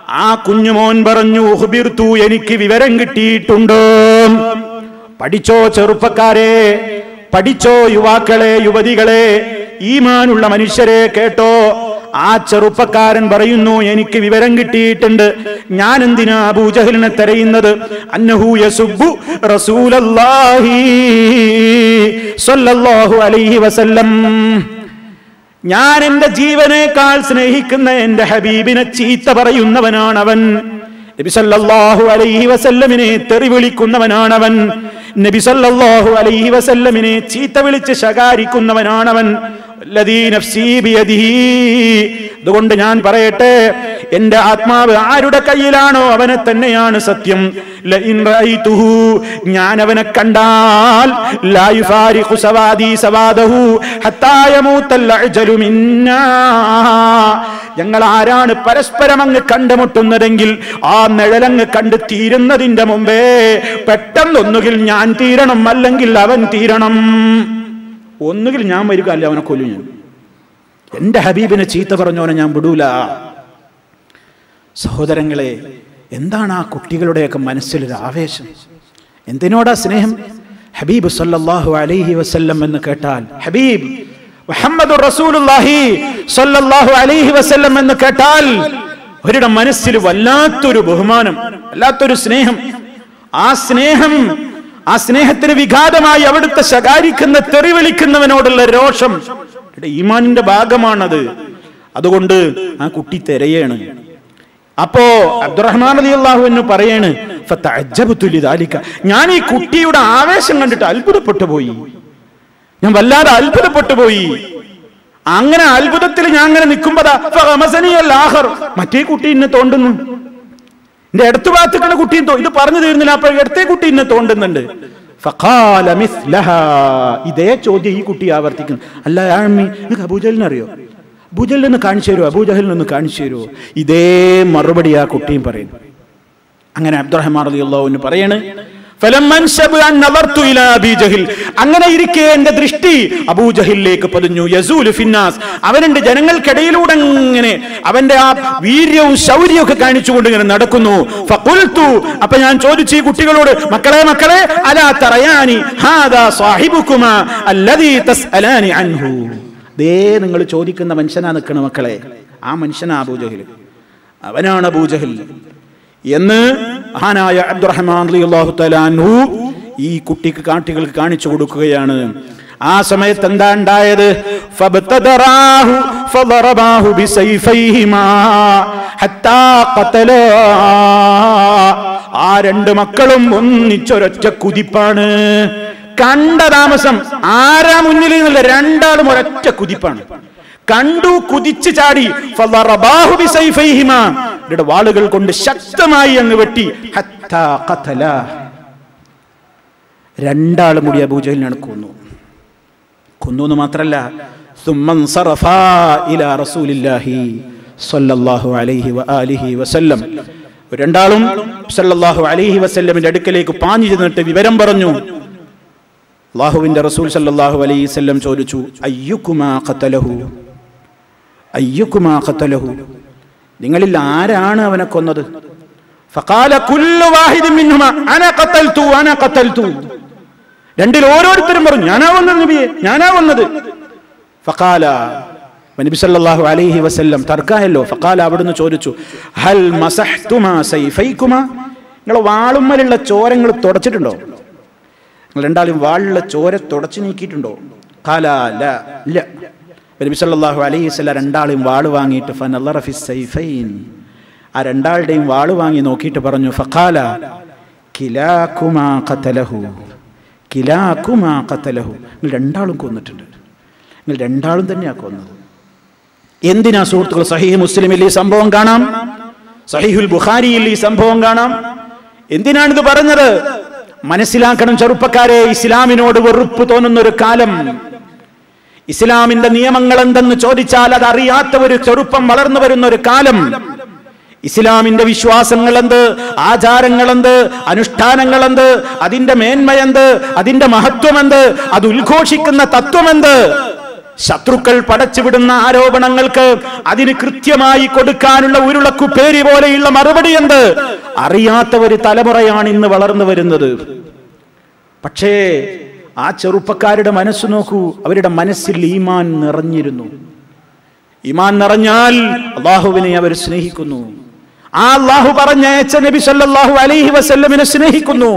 Speaker 1: ആ കുഞ്ഞുമോൻ പറഞ്ഞു "ഉഖ്ബിർതു, എനിക്ക് വിവരം കിട്ടിയിട്ടുണ്ട് പഠിച്ചോ ചെറുപ്പക്കാരെ പഠിച്ചോ യുവാക്കളെ യുവതികളെ ഈമാനുള്ള മനുഷ്യരെ കേട്ടോ ആ ചെറുപ്പക്കാരൻ പറയുന്നു എനിക്ക് വിവരം കിട്ടിയിട്ടുണ്ട് ഞാൻ എന്തിനാ അബൂജഹലിനെ തെരയുന്നത് അന്നഹു യസുബ്ബു റസൂലല്ലാഹി സ്വല്ലല്ലാഹു അലൈഹി വസല്ലം ഞാൻ എന്റെ ജീവനേക്കാൾ സ്നേഹിക്കുന്ന എന്റെ ഹബീബിനെ ചീത്ത പറയുന്നവനാണവൻ നബി സല്ലല്ലാഹു അലൈഹി വസല്ലമിനെ തെറി വിളിക്കുന്നവനാണവൻ നബി സല്ലല്ലാഹു അലൈഹി വസല്ലമിനെ ചീത്ത വിളിച്ച് ശകാരിക്കുന്നവനാണവൻ വല്ലദീ നഫ്സീ ബിയദിഹി അതുകൊണ്ട് ഞാൻ പറയട്ടെ എന്റെ ആത്മാവ് ആരുടെ കയ്യിലാണോ അവനെ തന്നെയാണ് സത്യം ലഇൻ റഅയ്തുഹു ഞാൻ അവനെ കണ്ടാൽ ലാ യുഫാരിഖു സവാദി സവാദഹു ഹത്താ യമൂത്തൽ അജ്ലു മിന്നാ ഞങ്ങൾ ആരാണ് പരസ്പരം അങ്ങ് കണ്ടുമുട്ടുന്നതെങ്കിൽ ആ നിഴലങ്ങ് കണ്ട് തീരുന്നതിന്റെ മുമ്പേ പെട്ടെന്നൊന്നുകിൽ ഞാൻ തീരണം അല്ലെങ്കിൽ അവൻ തീരണം ഒന്നുകിൽ ഞാൻ വരിക അല്ല അവനെ കൊല്ലും ഞാൻ എന്റെ ഹബീബിനെ ചീത്ത പറഞ്ഞവനെ ഞാൻ വിടൂല സഹോദരങ്ങളെ എന്താണ് ആ കുട്ടികളുടെയൊക്കെ മനസ്സിലൊരു ആവേശം എന്തിനോടാ സ്നേഹം ഹബീബ് സല്ലല്ലാഹു അലൈഹി വസല്ലം എന്ന് കേട്ടാൽ ഹബീബ് മുഹമ്മദ് റസൂലുള്ളാഹി സല്ലല്ലാഹു അലൈഹി വസല്ലം എന്ന് കേട്ടാൽ അവരുടെ മനസ്സിൽ വല്ലാത്തൊരു ബഹുമാനം വല്ലാത്തൊരു സ്നേഹം ആ സ്നേഹം ആ സ്നേഹത്തിന് വിഘാതമായി അവിടുത്തെ ശകാരിക്കുന്ന തെറി വിളിക്കുന്നവനോടുള്ള രോഷം ഇവിടെ ഈമാനിന്റെ ഭാഗമാണത് അതുകൊണ്ട് ആ കുട്ടി തെരയാണ് അപ്പോ അബ്ദുറഹ്മാൻ അലി അള്ളാഹു എന്ന് പറയാണ് ഫതഅജ്ജബ്തു ലിദാലിക. ഞാൻ ഈ കുട്ടിയുടെ ആവേശം കണ്ടിട്ട് അത്ഭുതപ്പെട്ടു പോയി ഞാൻ വല്ലാതെ അത്ഭുതപ്പെട്ടു പോയി അങ്ങനെ അത്ഭുതത്തിൽ ഞാൻ അങ്ങനെ നിൽക്കുമ്പോഴാ ഫഗമസനിയൽ ആഖർ. മറ്റേ കുട്ടി എന്നെ തോണ്ടുന്നു എന്റെ അടുത്ത ഭാഗത്തേക്കാണ് കുട്ടിയും തോ ഇത് പറഞ്ഞു തീർന്നില്ല അപ്പൊ ഇടത്തെ കുട്ടി എന്നെ തോണ്ടുന്നുണ്ട് ഫഖാല മിസ്ലഹാ. ഇതേ ചോദ്യം ഈ കുട്ടി ആവർത്തിക്കുന്നു അല്ല ആമി നിങ്ങൾക്ക് അബൂജലിനെ അറിയോ അബൂജലിൽ നിന്ന് കാണിച്ചു തരുമോ അബൂജഹലിൽ നിന്ന് കാണിച്ചു തരുമോ ഇതേ മറുപടി ആ കുട്ടിയും പറയുന്നു അങ്ങനെ അബ്ദുറഹ്മാൻ റളിയല്ലാഹു പറയാണ് ഫലമ്മൻ ശബ്അൻ നദർതു ഇലാ അബീ ജഹിൽ അങ്ങനെ ഇരിക്കെ എന്റെ ദൃഷ്ടി അബൂജഹിലിലേക്ക് പതിഞ്ഞു യസൂലു ഫിന്നാസ് അവനുണ്ട് ജനങ്ങൾക്കിടയിലൂടെ ഇങ്ങനെ അവന്റെ ആ വീര്യവും ശൗര്യവും ഒക്കെ കാണിച്ചുകൊണ്ട് ഇങ്ങനെ നടക്കുന്നു ഫഖുൽതു അപ്പൊ ഞാൻ ചോദിച്ചു ഈ കുട്ടികളോട് മക്കളെ മക്കളെ അലാ തറയാനി ഹാദാ സാഹിബുക്കുമാ അല്ലദീ തസ്അലാനി അൻഹു ദേ നിങ്ങൾ ചോദിക്കുന്ന മനുഷ്യനാ നിൽക്കണ മക്കളെ ആ മനുഷ്യനാ അബൂജഹിൽ അവനാണ് അബൂജഹിൽ എന്ന് മഹാനായ അബ്ദുറഹ്മാൻ റളിയല്ലാഹു തആല അൻഹു ഈ കുട്ടിക്ക് കാട്ടികൾക്ക് കാണിച്ചു കൊടുക്കുകയാണ് ആ സമയത്ത് എന്താ ഉണ്ടായത് ഫബ്തദറാഹു ഫദറബാഹു ബിസൈഫൈഹിമാ ഹത്താ ഖതലാ ആ രണ്ട് മക്കളും ഒന്നിച്ചൊരൊറ്റ കുതിപ്പാണ് കണ്ട താമസം ആരാ മുന്നിൽ നിന്നുള്ള രണ്ടാളും ഒരൊറ്റ കുതിപ്പാണ് കണ്ടു കുതിച്ചു ചാടി ഫളറബാഹു ബിസൈഫൈഹിമാ. ഇവരുടെ വാളുകൾ കൊണ്ട് ശക്തമായി അങ്ങ് വെട്ടി ഹത്താ ഖതലാ. രണ്ടാളും കൂടി അബൂജഹലിനാണ് കൊന്നു കൊന്നു എന്ന് മാത്രല്ല സുമ്മൻ സറഫാ ഇലാ റസൂലില്ലാഹി സ്വല്ലല്ലാഹു അലൈഹി വആലിഹി വസല്ലം രണ്ടാളും സല്ലല്ലാഹു അലൈഹി വസല്ലമിന്റെ അടുക്കലേക്ക് പാഞ്ഞു ചെന്നിട്ട് വിവരം പറഞ്ഞു അള്ളാഹുവിന്റെ റസൂൽ സല്ലല്ലാഹു അലൈഹി വസല്ലം ചോദിച്ചു അയ്യുക്കുമാ ഖതലഹു അയ്യുക്കുമാ ഖതലഹു നിങ്ങളിൽ ആരാണ് അവനെ കൊന്നത് ഫഖാല കുല്ലു വാഹിദിൻ മിൻഹുമാ അന ഖതൽതു അന ഖതൽതു രണ്ടിൽ ഓരോരുത്തരും പറഞ്ഞു ഞാനാ വന്നത് നബിയെ ഞാനാ വന്നത് ഫഖാല നബി സല്ലല്ലാഹു അലൈഹി വസല്ലം തർക്കായല്ലോ ഫഖാല അവിടുന്ന് ചോദിച്ചു ഹൽ മസഹ്തുമാ സൈഫൈക്കുമാ നിങ്ങൾ വാളുമ്മലുള്ള ചോരങ്ങൾ തുടച്ചിട്ടുണ്ടോ നിങ്ങൾ രണ്ടാളും വാളിലുള്ള ചോര തുടച്ചു നീക്കിയിട്ടുണ്ടോ കാല ല ഇല്ല നബി സല്ലല്ലാഹു അലൈഹി വസല്ലം രണ്ടാളും വാള് വാങ്ങിയിട്ട് ഫനല്ലറ ഫി സൈഫൈൻ ആ രണ്ടാളുടെയും വാള് വാങ്ങി നോക്കിയിട്ട് പറഞ്ഞു ഫഖാല കിലാക്കുമാ ഖതലഹു കിലാക്കുമാ ഖതലഹു നിങ്ങൾ രണ്ടാളും കൊന്നിട്ടുണ്ട് നിങ്ങൾ രണ്ടാളും തന്നെയാ കൊന്നത് എന്തിനാ സുഹൃത്തുക്കൾ സഹീഹ് മുസ്ലിമിൽ ഈ സംഭവം കാണാം സഹീഹുൽ ബുഖാരിയിൽ ഈ സംഭവം കാണാം എന്തിനാണിത് പറഞ്ഞത് മനസ്സിലാക്കണം ചെറുപ്പക്കാരെ ഇസ്ലാമിനോട് വെറുപ്പ് തോന്നുന്ന ഒരു കാലം ഇസ്ലാമിന്റെ നിയമങ്ങൾ എന്തെന്ന് ചോദിച്ചാൽ അത് അറിയാത്ത ഒരു ചെറുപ്പം വളർന്നു വരുന്ന ഒരു കാലം ഇസ്ലാമിന്റെ വിശ്വാസങ്ങൾ എന്ത് ആചാരങ്ങൾ എന്ത് അനുഷ്ഠാനങ്ങൾ എന്ത് അതിന്റെ മേന്മ എന്ത് അതിന്റെ മഹത്വം എന്ത് അത് ഉദ്ഘോഷിക്കുന്ന തത്വം എന്ത് ശത്രുക്കൾ പടച്ചുവിടുന്ന ആരോപണങ്ങൾക്ക് അതിന് കൃത്യമായി കൊടുക്കാനുള്ള ഉരുളക്കുപ്പേരി പോലെയുള്ള മറുപടി എന്ത് അറിയാത്ത ഒരു തലമുറയാണ് ഇന്ന് വളർന്നു വരുന്നത് പക്ഷേ ആ ചെറുപ്പക്കാരുടെ മനസ്സ് നോക്കൂ അവരുടെ മനസ്സിൽ ഈമാൻ നിറഞ്ഞിരുന്നു ഈമാൻ നിറഞ്ഞാൽ അള്ളാഹുവിനെ അവർ സ്നേഹിക്കുന്നു ആ അള്ളാഹു പറഞ്ഞയച്ച നബി സല്ലല്ലാഹു അലൈഹി വസല്ലമിനെ സ്നേഹിക്കുന്നു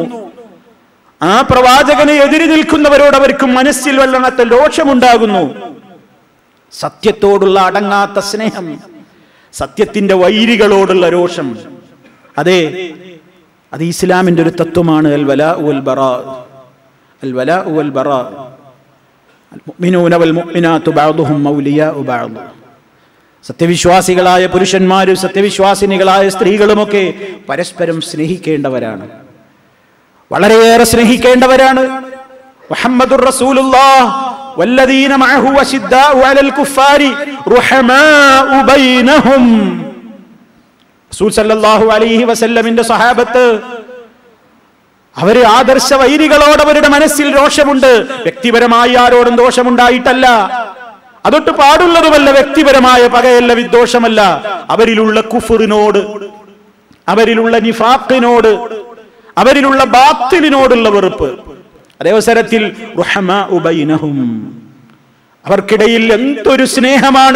Speaker 1: ആ പ്രവാചകനെ എതിരി നിൽക്കുന്നവരോട് അവർക്ക് മനസ്സിൽ വല്ലാത്ത രോഷമുണ്ടാകുന്നു സത്യത്തോടുള്ള അടങ്ങാത്ത സ്നേഹം സത്യത്തിന്റെ വൈരികളോടുള്ള രോഷം അതെ അത് ഇസ്ലാമിന്റെ ഒരു തത്വമാണ് അൽ വലാ ഉൽ ബറാ അൽ വലാ ഉൽ ബറാ المؤمنون والمؤمنات بعضهم أولياء بعض സത്യവിശ്വാസികളായ പുരുഷന്മാരും സത്യവിശ്വാസിനികളായ സ്ത്രീകളുമൊക്കെ പരസ്പരം സ്നേഹിക്കേണ്ടവരാണ് വളരെയേറെ സ്നേഹിക്കേണ്ടവരാണ് മുഹമ്മദുർ റസൂലുള്ളാഹ് والذين معه أشداء على الكفار رحماء بينهم റസൂൽ സല്ലല്ലാഹു അലൈഹി വസല്ലമിന്റെ സഹാബത്ത് അവര് ആദർശ വൈരികളോട് അവരുടെ മനസ്സിൽ രോഷമുണ്ട് വ്യക്തിപരമായി ആരോടും ദോഷമുണ്ടായിട്ടല്ല അതൊട്ട് പാടുള്ളതുമല്ല വ്യക്തിപരമായ പകയല്ല വിദ്വേഷമല്ല അവരിലുള്ള കുഫറിനോട് അവരിലുള്ള നിഫാഖിനോട് അവരിലുള്ള ബാത്തിലിനോടുള്ള വെറുപ്പ് അതേവസരത്തിൽ റുഹമാഉ ബൈനഹും. അവർക്കിടയിൽ എന്തൊരു സ്നേഹമാണ്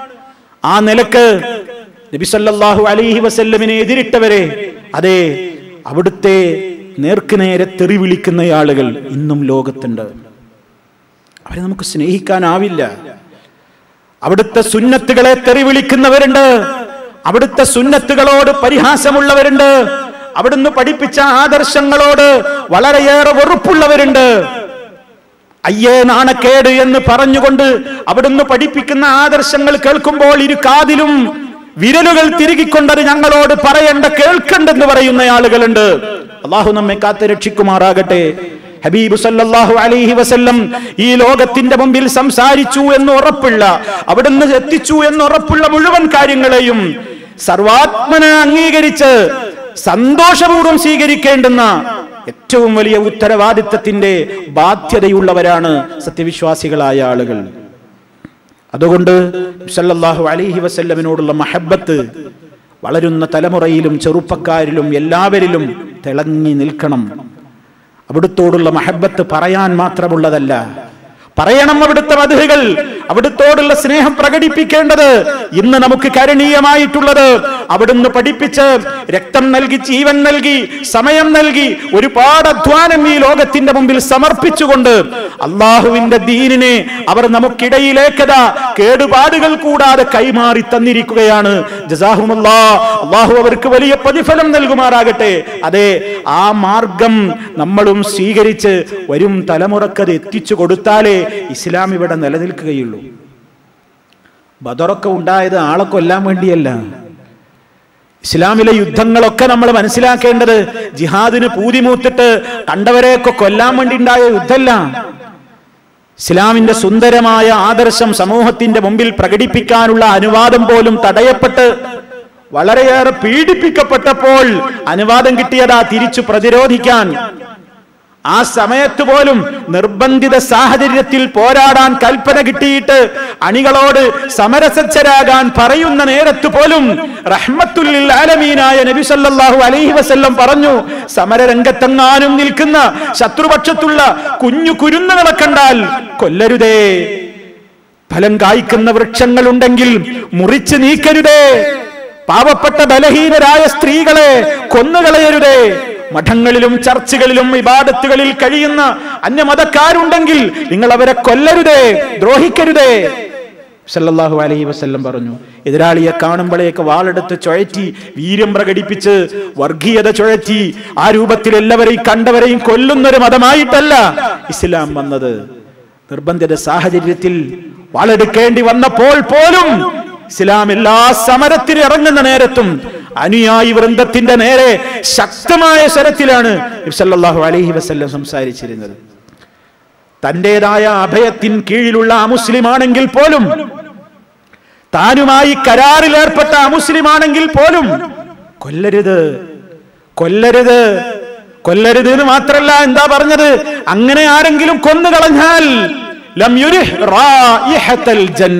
Speaker 1: ആ നിലക്ക് നബി സല്ലല്ലാഹു അലൈഹി വസല്ലമിനെ എതിരിട്ടവരെ അതെ അവിടുത്തെ നേർക്കുനേരെ തെറി വിളിക്കുന്ന ആളുകൾ ഇന്നും ലോകത്തുണ്ട് അവരെ നമുക്ക് സ്നേഹിക്കാനാവില്ല അവിടുത്തെ സുന്നത്തുകളെ തെറി വിളിക്കുന്നവരുണ്ട് അവിടുത്തെ സുന്നത്തുകളോട് പരിഹാസമുള്ളവരുണ്ട് അവിടുന്ന് പഠിപ്പിച്ച ആദർശങ്ങളോട് വളരെയേറെ വെറുപ്പുള്ളവരുണ്ട് അയ്യേ നാണക്കേട് എന്ന് പറഞ്ഞുകൊണ്ട് അവിടുന്ന് പഠിപ്പിക്കുന്ന ആദർശങ്ങൾ കേൾക്കുമ്പോൾ ഇരു കാതിലും വിരലുകൾ തിരുകിക്കൊണ്ടത് ഞങ്ങളോട് പറയേണ്ട കേൾക്കണ്ടെന്ന് പറയുന്ന ആളുകളുണ്ട് അള്ളാഹു നമ്മെ കാത്ത് രക്ഷിക്കുമാറാകട്ടെ ഹബീബ് സല്ലല്ലാഹു അലൈഹി വസല്ലം ഈ ലോകത്തിന്റെ മുമ്പിൽ സംസാരിച്ചു എന്ന് ഉറപ്പുള്ള അവിടുന്ന് എത്തിച്ചു എന്ന് ഉറപ്പുള്ള മുഴുവൻ കാര്യങ്ങളെയും സർവാത്മന അംഗീകരിച്ച് സന്തോഷപൂർവ്വം സ്വീകരിക്കേണ്ടുന്ന ഏറ്റവും വലിയ ഉത്തരവാദിത്തത്തിന്റെ ബാധ്യതയുള്ളവരാണ് സത്യവിശ്വാസികളായ ആളുകൾ അതുകൊണ്ട് സല്ലല്ലാഹു അലൈഹി വസല്ലമിനോടുള്ള മഹബത്ത് വളരുന്ന തലമുറയിലും ചെറുപ്പക്കാരിലും എല്ലാവരിലും തിളങ്ങി നിൽക്കണം അവിടുത്തോടുള്ള മഹബത്ത് പറയാൻ മാത്രമുള്ളതല്ല പറയണം അവിടുത്തെ മധുകൾ അവിടുത്തോടുള്ള സ്നേഹം പ്രകടിപ്പിക്കേണ്ടത് ഇന്ന് നമുക്ക് കരണീയമായിട്ടുള്ളത് അവിടുന്ന് പഠിപ്പിച്ച് രക്തം നൽകി ജീവൻ നൽകി സമയം നൽകി ഒരുപാട് അധ്വാനം ഈ ലോകത്തിന്റെ മുമ്പിൽ സമർപ്പിച്ചുകൊണ്ട് അള്ളാഹുവിന്റെ ദീനിനെ അവർ നമുക്കിടയിലേക്കത കേടുപാടുകൾ കൂടാതെ കൈമാറി തന്നിരിക്കുകയാണ് ജസാഹുമല്ലാ അള്ളാഹു അവർക്ക് വലിയ പ്രതിഫലം നൽകുമാറാകട്ടെ അതെ ആ മാർഗം നമ്മളും സ്വീകരിച്ച് വരും തലമുറക്കത് എത്തിച്ചു കൊടുത്താലേ ഇസ്ലാം ഇവിടെ നിലനിൽക്കുകയുള്ളൂ ബദറൊക്കെ ഉണ്ടായത് ആളെ കൊല്ലാൻ വേണ്ടിയല്ല ഇസ്ലാമിലെ യുദ്ധങ്ങളൊക്കെ നമ്മൾ മനസ്സിലാക്കേണ്ടത് ജിഹാദിന് പൂതിമൂത്തിട്ട് കണ്ടവരെയൊക്കെ കൊല്ലാൻ വേണ്ടി ഉണ്ടായ യുദ്ധമല്ല ഇസ്ലാമിന്റെ സുന്ദരമായ ആദർശം സമൂഹത്തിന്റെ മുമ്പിൽ പ്രകടിപ്പിക്കാനുള്ള അനുവാദം പോലും തടയപ്പെട്ട് വളരെയേറെ പീഡിപ്പിക്കപ്പെട്ടപ്പോൾ അനുവാദം കിട്ടിയതാ തിരിച്ചു പ്രതിരോധിക്കാൻ ആ സമയത്ത് പോലും നിർബന്ധിത സാഹചര്യത്തിൽ പോരാടാൻ കൽപ്പന കിട്ടിയിട്ട് അണികളോട് സമരസജ്ജരാകാൻ പറയുന്ന നേരത്ത് പോലും റഹ്മത്തുല്ലിൽ ആലമീനായ നബി സല്ലല്ലാഹു അലൈഹി വസല്ലം പറഞ്ഞു സമരരംഗത്തെങ്ങാനും നിൽക്കുന്ന ശത്രുപക്ഷത്തുള്ള കുഞ്ഞു കുരുന്നുകളെ കണ്ടാൽ കൊല്ലരുതേ ഫലം കായ്ക്കുന്ന വൃക്ഷങ്ങളുണ്ടെങ്കിൽ മുറിച്ച് നീക്കരുതേ പാവപ്പെട്ട ബലഹീനരായ സ്ത്രീകളെ കൊന്നുകളയരുതേ മഠങ്ങളിലും ചർച്ചുകളിലും ഇബാദത്തുകളിൽ കഴിയുന്ന അന്യമതക്കാരുണ്ടെങ്കിൽ നിങ്ങൾ അവരെ കൊല്ലരുതേ ദ്രോഹിക്കരുതേ സല്ലല്ലാഹു അലൈഹി വസല്ലം പറഞ്ഞു എതിരാളിയെ കാണുമ്പോഴേക്ക് വാളെടുത്ത് ചുഴറ്റി വീര്യം പ്രകടിപ്പിച്ച് വർഗീയത ചുഴറ്റി ആ രൂപത്തിൽ എല്ലാവരെയും കണ്ടവരെയും കൊല്ലുന്നൊരു മതമായിട്ടല്ല ഇസ്ലാം വന്നത് നിർബന്ധിത സാഹചര്യത്തിൽ വാളെടുക്കേണ്ടി വന്നപ്പോൾ പോലും ഇസ്ലാം എല്ലാ സമരത്തിന് ഇറങ്ങുന്ന നേരത്തും അനുയായി വൃന്ദത്തിന്റെ നേരെ ശക്തമായ സ്വരത്തിലാണ് സല്ലല്ലാഹു അലൈഹി വസല്ലം സംസാരിച്ചിരുന്നത് തന്റേതായ അഭയത്തിൻ കീഴിലുള്ള അമുസ്ലിമാണെങ്കിൽ പോലും താനുമായി കരാറിൽ ഏർപ്പെട്ട അമുസ്ലിമാണെങ്കിൽ പോലും കൊല്ലരുത് കൊല്ലരുത് കൊല്ലരുത് എന്ന് മാത്രല്ല എന്താ പറഞ്ഞത് അങ്ങനെ ആരെങ്കിലും കൊന്നു കളഞ്ഞാൽ ലം യുരിഹ് റായിഹത്തൽ ജന്ന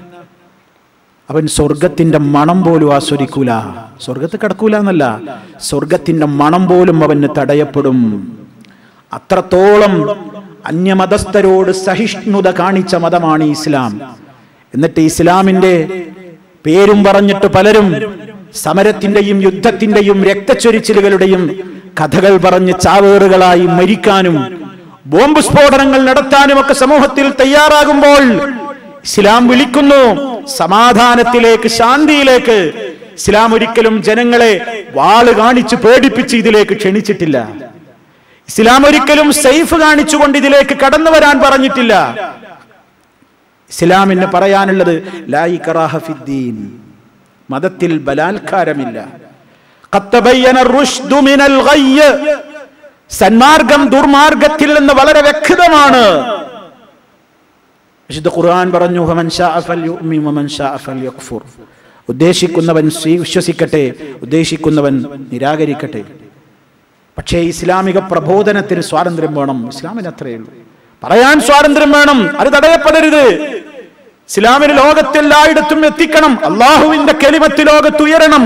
Speaker 1: അവൻ സ്വർഗത്തിന്റെ മണം പോലും ആസ്വദിക്കൂല സ്വർഗത്ത് കിടക്കൂല എന്നല്ല സ്വർഗത്തിന്റെ മണം പോലും അവന് തടയപ്പെടും അത്രത്തോളം അന്യമതസ്ഥരോട് സഹിഷ്ണുത കാണിച്ച മതമാണ് ഇസ്ലാം എന്നിട്ട് ഇസ്ലാമിന്റെ പേരും പറഞ്ഞിട്ട് പലരും സമരത്തിന്റെയും യുദ്ധത്തിന്റെയും രക്തച്ചൊരിച്ചിലുകളുടെയും കഥകൾ പറഞ്ഞ് ചാവേറുകളായി മരിക്കാനും ബോംബ് സ്ഫോടനങ്ങൾ നടത്താനും ഒക്കെ സമൂഹത്തിൽ തയ്യാറാകുമ്പോൾ ഇസ്ലാം വിളിക്കുന്നു സമാധാനത്തിലേക്ക് ശാന്തിയിലേക്ക് ഇസ്ലാം ഒരിക്കലും ജനങ്ങളെ വാള് കാണിച്ച് പേടിപ്പിച്ച് ഇതിലേക്ക് ക്ഷണിച്ചിട്ടില്ല ഇസ്ലാം ഒരിക്കലും സേഫ് കാണിച്ചുകൊണ്ട് ഇതിലേക്ക് കടന്നു വരാൻ പറഞ്ഞിട്ടില്ല ഇസ്ലാമിന് പറയാനുള്ളത് ലാ ഇക്റാഹ ഫിദ്ദീൻ മതത്തിൽ ബലാത്കാരമില്ല ഖത്തബയ്യന റുഷ്ദു മിനൽ ഗയ്യ് സന്മാർഗം ദുർമാർഗത്തിൽ നിന്ന് വളരെ വ്യക്തമാണ് വിശുദ്ധ ഖുർആൻ പറഞ്ഞു "ഫമൻ ശാഅ ഫൽയുഅ്മിൻ വമൻ ശാഅ ഫൽയക്ഫുർ." ഉദ്ദേശിക്കുന്നവൻ സ്വീ- വിശ്വസിക്കട്ടെ ഉദ്ദേശിക്കുന്നവൻ നിരാകരിക്കട്ടെ പക്ഷേ ഇസ്ലാമിക പ്രബോധനത്തിന് സ്വാതന്ത്ര്യം വേണം ഇസ്ലാമിന് അത്രയേ ഉള്ളൂ പറയാൻ സ്വാതന്ത്ര്യം വേണം അത് തടയപ്പെടരുത് ഇസ്ലാമിന് ലോകത്തെല്ലായിടത്തും എത്തിക്കണം അള്ളാഹുവിന്റെ കെലിമത്ത് ലോകത്ത് ഉയരണം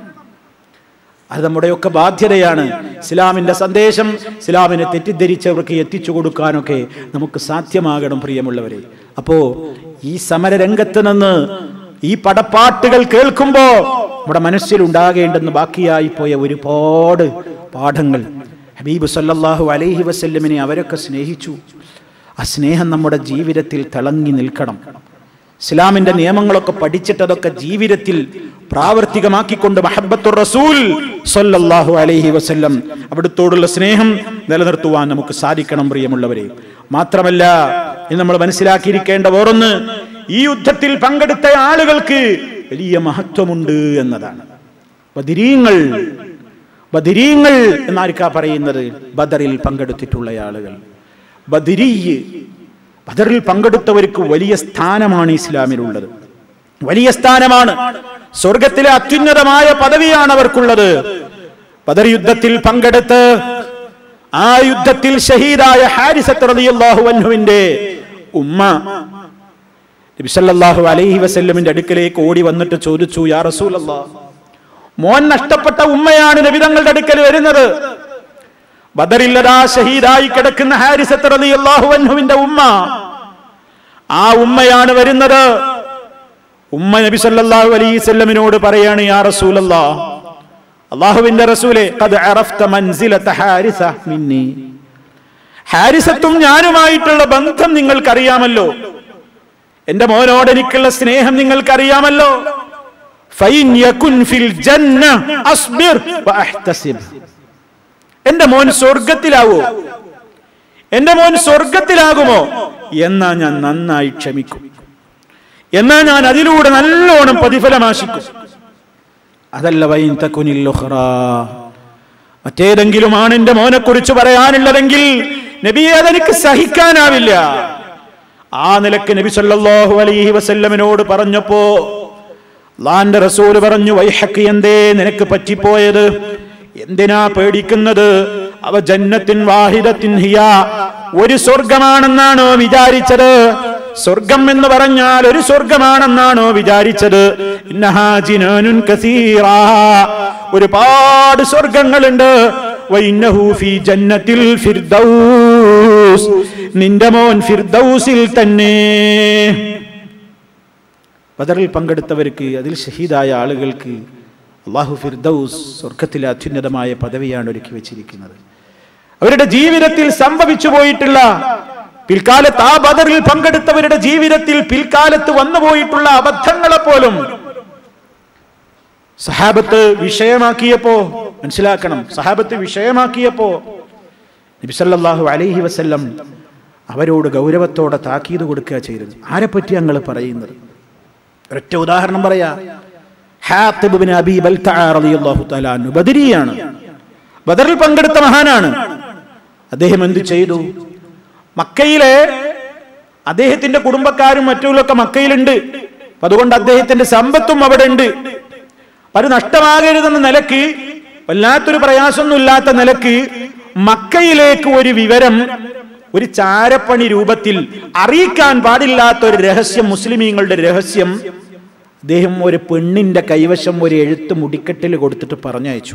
Speaker 1: അത് നമ്മുടെയൊക്കെ ബാധ്യതയാണ് ഇസ്ലാമിന്റെ സന്ദേശം ഇസ്ലാമിനെ തെറ്റിദ്ധരിച്ചവർക്ക് എത്തിച്ചു കൊടുക്കാനൊക്കെ നമുക്ക് സാധ്യമാകണം പ്രിയമുള്ളവരെ അപ്പോ ഈ സമരരംഗത്ത് നിന്ന് ഈ പടപ്പാട്ടുകൾ കേൾക്കുമ്പോ നമ്മുടെ മനസ്സിൽ ഉണ്ടാകേണ്ടെന്ന് ബാക്കിയായി പോയ ഒരുപാട് പാഠങ്ങൾ ഹബീബ് സല്ലല്ലാഹു അലൈഹി വസല്ലമിനെ അവരൊക്കെ സ്നേഹിച്ചു ആ സ്നേഹം നമ്മുടെ ജീവിതത്തിൽ തിളങ്ങി നിൽക്കണം ഇസ്ലാമിന്റെ നിയമങ്ങളൊക്കെ പഠിച്ചിട്ട് അതൊക്കെ ജീവിതത്തിൽ പ്രാവർത്തികമാക്കിക്കൊണ്ട് മഹബത്തുർ റസൂൽ സല്ലല്ലാഹു അലൈഹി വസല്ലം അവിടുത്തോടുള്ള സ്നേഹം നിലനിർത്തുവാൻ നമുക്ക് സാധിക്കണം പ്രിയമുള്ളവരെ മാത്രമല്ല ഇത് നമ്മൾ മനസ്സിലാക്കിയിരിക്കേണ്ട വേറൊന്ന് ഈ യുദ്ധത്തിൽ പങ്കെടുത്ത ആളുകൾക്ക് വലിയ മഹത്വമുണ്ട് എന്നതാണ് ബദിരീങ്ങൾ ബദിരീങ്ങൾ എന്നാർക്കാ പറയുന്നത് ബദറിൽ പങ്കെടുത്തിട്ടുള്ള ആളുകൾ ബദിരീയ് ബദറിൽ പങ്കെടുത്തവർക്ക് വലിയ സ്ഥാനമാണ് ഇസ്ലാമിലുള്ളത് വലിയ സ്ഥാനമാണ് സ്വർഗത്തിലെ അത്യുന്നതമായ പദവിയാണ് അവർക്കുള്ളത് ബദർ യുദ്ധത്തിൽ പങ്കെടുത്ത് ആ യുദ്ധത്തിൽ ഷഹീദായ ഹാരിസത്ത് റളിയല്ലാഹു അൻഹുവിന്റെ ഉമ്മ നബി സല്ലല്ലാഹു അലൈഹി വസല്ലമിന്റെ അടുക്കലേക്ക് ഓടി വന്നിട്ട് ചോദിച്ചു യാ റസൂലല്ലാ മോൻ നഷ്ടപ്പെട്ട ഉമ്മയാണ് നബി തങ്ങളുടെ അടുക്കൽ വരുന്നത് ബദറില്ലതാ ഷഹീദായി കിടക്കുന്ന ഹാരിസത്ത് റളിയല്ലാഹു അൻഹുവിന്റെ ഉമ്മ ആ ഉമ്മയാണ് വരുന്നത് ഉമ്മ നബി സല്ലല്ലാഹു അലൈഹി വസല്ലമിനോട് പറയാണ് യാ റസൂലല്ലാ അള്ളാഹുവിന്റെ റസൂലെ ഖദ് അറഫ്ത മൻസിലത ഹാരിസ മിന്നി ഹാരിസത്തും ഞാനുമായിട്ടുള്ള ബന്ധം നിങ്ങൾക്കറിയാമല്ലോ എന്റെ മോനോട് എനിക്കുള്ള സ്നേഹം നിങ്ങൾക്കറിയാമല്ലോ ഫൈൻ യകുൻ ഫിൽ ജന്ന അസ്ബിർ വഅഹ്തസിബ് എന്റെ മോൻ സ്വർഗത്തിലാവോ എന്റെ മോൻ സ്വർഗത്തിലാകുമോ എന്നാ ഞാൻ നന്നായി ക്ഷമിക്കും എന്നാ ഞാൻ അതിലൂടെ നല്ലോണം പ്രതിഫലം ആശിക്കും അതല്ല വൈൻ തക്കുനിൽ ഉഖ്റ. മറ്റേതെങ്കിലുമാണ് എന്റെ മോനെ കുറിച്ച് പറയാനുള്ളതെങ്കിൽ നബിയെ അതെനിക്ക് സഹിക്കാനാവില്ല ആ നിലക്ക് നബി സല്ലല്ലാഹു അലൈഹി വസല്ലമിനോട് പറഞ്ഞപ്പോ അള്ളാന്റെ റസൂല് പറഞ്ഞു വൈഹക്ക് എന്തേ നിനക്ക് പറ്റിപ്പോയത് എന്തിനാ പേടിക്കുന്നത് അവ ജന്നത്തിൻ വാഹിദത്തിൻ ഹിയ ഒരു സ്വർഗമാണെന്നാണോ വിചാരിച്ചത് സ്വർഗം എന്ന് പറഞ്ഞാൽ ഒരു സ്വർഗമാണെന്നാണോ വിചാരിച്ചത് ഇന്നഹാ ജിനാനുൻ കസീറാ. ഒരുപാട് സ്വർഗങ്ങളുണ്ട് വൈന്നഹു ഫീ ജന്നത്തിൽ ഫിർദൗസ് നിന്റെ മോൻ ഫിർദൗസിൽ തന്നെ ബദറിൽ പങ്കെടുത്തവർക്ക് അതിൽ ഷഹീദായ ആളുകൾക്ക് അള്ളാഹു ഫിർദൌസ് സ്വർഗത്തിലെ അത്യുന്നതമായ പദവിയാണ് ഒരുക്കി വെച്ചിരിക്കുന്നത് അവരുടെ ജീവിതത്തിൽ സംഭവിച്ചു പോയിട്ടുള്ള പിൽക്കാലത്ത് ആ ബദറിൽ പങ്കെടുത്തവരുടെ ജീവിതത്തിൽ പിൽക്കാലത്ത് വന്നുപോയിട്ടുള്ള അബദ്ധങ്ങളെ പോലും സഹാബത്ത് വിഷയമാക്കിയപ്പോ മനസ്സിലാക്കണം സഹാബത്ത് വിഷയമാക്കിയപ്പോ നബിസല്ലാഹു അലൈഹി വസല്ലം അവരോട് ഗൗരവത്തോടെ താക്കീത് കൊടുക്കുക ചെയ്തത് ആരെപ്പറ്റി ഞങ്ങൾ പറയുന്നത് ഒരൊറ്റ ഉദാഹരണം പറയാ ഹാത്തിബ് ബിൻ അബീ ബൽതഅ റളിയല്ലാഹു തആല അൻഹു ബദരിയാണ് ബദറിൽ പങ്കെടുത്ത മഹാനാണ് അദ്ദേഹം എന്ത് ചെയ്തു മക്കയിലെ അദ്ദേഹത്തിന്റെ കുടുംബക്കാരും മറ്റുള്ളൊക്കെ മക്കയിലുണ്ട് അപ്പൊ അതുകൊണ്ട് അദ്ദേഹത്തിന്റെ സമ്പത്തും അവിടെ ഉണ്ട് അത് നഷ്ടമാകരുതെന്ന നിലക്ക് വല്ലാത്തൊരു പ്രയാസമൊന്നും ഇല്ലാത്ത നിലക്ക് മക്കയിലേക്ക് ഒരു വിവരം ഒരു ചാരപ്പണി രൂപത്തിൽ അറിയിക്കാൻ പാടില്ലാത്ത ഒരു രഹസ്യം മുസ്ലിമീങ്ങളുടെ രഹസ്യം അദ്ദേഹം ഒരു പെണ്ണിന്റെ കൈവശം ഒരു എഴുത്ത് മുടിക്കെട്ടിൽ കൊടുത്തിട്ട് പറഞ്ഞയച്ചു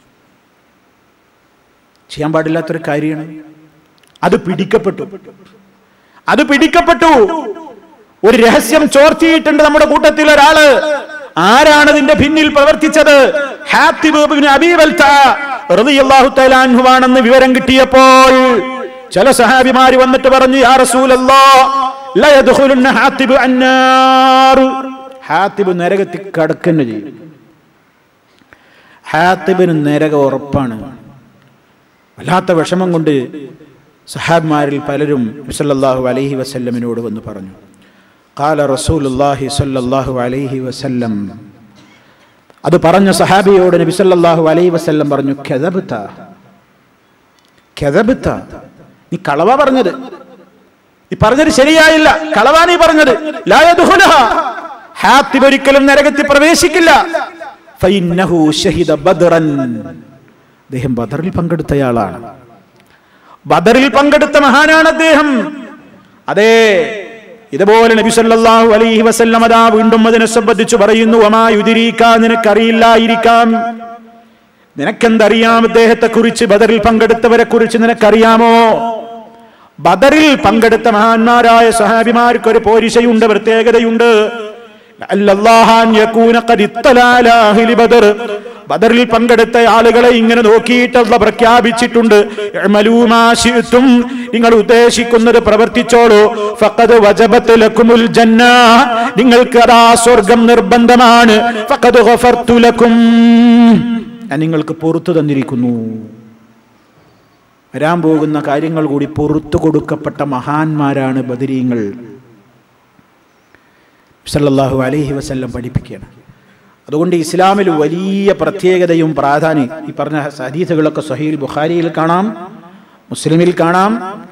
Speaker 1: ചെയ്യാൻ പാടില്ലാത്തൊരു കാര്യമാണ് അത് പിടിക്കപ്പെട്ടു അത് പിടിക്കപ്പെട്ടു ഒരു രഹസ്യം ചോർത്തിയിട്ടുണ്ട് നമ്മുടെ കൂട്ടത്തിൽ ഒരാള് ആരാണ് ഇതിന്റെ പിന്നിൽ പ്രവർത്തിച്ചത് ഹാത്തിബ് ഇബ്നു അബീ ബൽത റളിയല്ലാഹു തആല അൻഹുവാണെന്ന് വിവരം കിട്ടിയപ്പോൾ ചില സഹാബിമാര് വന്നിട്ട് പറഞ്ഞു യാ റസൂലല്ലാഹ് ല യദ്ഖുലുന്ന ഹാത്തിബ് അന്നാർ ഹാത്തിബ് നരകത്തിൽ കടക്കുന്നു ചെയ്യും ഹാത്തിബിന് നരകം ഉറപ്പാണ് വല്ലാത്ത വിഷമം കൊണ്ട് സഹാബിമാരിൽ പലരും സല്ലല്ലാഹു അലൈഹി വസല്ലമിനോട് വന്ന് പറഞ്ഞു കാല റസൂലുള്ളാഹി സ്വല്ലല്ലാഹു അലൈഹി വസല്ലം അത് പറഞ്ഞ സഹാബിയോട് നബി സല്ലല്ലാഹു അലൈഹി വസല്ലം പറഞ്ഞു കെതബത്ത കെതബത്ത നീ കളവ പറഞ്ഞത് നീ പറഞ്ഞത് ശരിയായില്ല കളവാ നീ പറഞ്ഞത് ലാ യദ്ഖുലഹ. ഹാത്തിബ് ഒരിക്കലും നരകത്തിൽ പ്രവേശിക്കില്ല ഫഇന്നഹു ശഹിദ ബദ്റൻ അദ്ദേഹം ബദറിൽ പങ്കെടുത്തയാളാണ് ബദറിൽ പങ്കെടുത്ത മഹാനാണ് അദ്ദേഹം അതെ ഇതുപോലെ നബി സല്ലല്ലാഹു അലൈഹി വസല്ലം അതാ വീണ്ടും അതിനെ സംബന്ധിച്ച് പറയുന്നു വമാ യുദിരീക നിനക്കറിയില്ലായിരിക്കാം നിനക്കെന്തറിയാം അദ്ദേഹത്തെ കുറിച്ച് ബദറിൽ പങ്കെടുത്തവരെ കുറിച്ച് നിനക്കറിയാമോ ബദറിൽ പങ്കെടുത്ത മഹാന്മാരായ സഹാബിമാർക്ക് ഒരു പോരിശയുണ്ട് പ്രത്യേകതയുണ്ട് ലഅല്ലല്ലാഹാൻ യകൂന ഖദ് ഇത്തലാ അലാ അഹ്ലി ബദർ ബദറിൽ പങ്കെടുത്ത ആളുകളെ ഇങ്ങനെ നോക്കിയിട്ടുള്ള പ്രഖ്യാപിച്ചിട്ടുണ്ട് ഇഅ്മലൂ മാ ശിഅ്തും നിങ്ങൾ ഉദ്ദേശിക്കുന്നത് പ്രവർത്തിച്ചോളൂ ഫഖദ് വജബത്ത് ലക്കുമുൽ ജന്ന നിങ്ങൾക്ക് അതാ സ്വർഗം നിർബന്ധമാണ് ഫഖദ് ഗഫർതു ലക്കും ഞാൻ നിങ്ങൾക്ക് പുറത്തു തന്നിരിക്കുന്നു വരാൻ പോകുന്ന കാര്യങ്ങൾ കൂടി പുറത്തു കൊടുക്കപ്പെട്ട മഹാന്മാരാണ് ബദരീങ്ങൾ സല്ലല്ലാഹു അലൈഹി വസല്ലം പഠിപ്പിക്കുകയാണ് അതുകൊണ്ട് ഇസ്ലാമിൽ വലിയ പ്രത്യേകതയും പ്രാധാന്യം ഈ പറഞ്ഞ ഹദീസുകളൊക്കെ സഹീൽ ബുഖാരിയിൽ കാണാം മുസ്ലിമിൽ കാണാം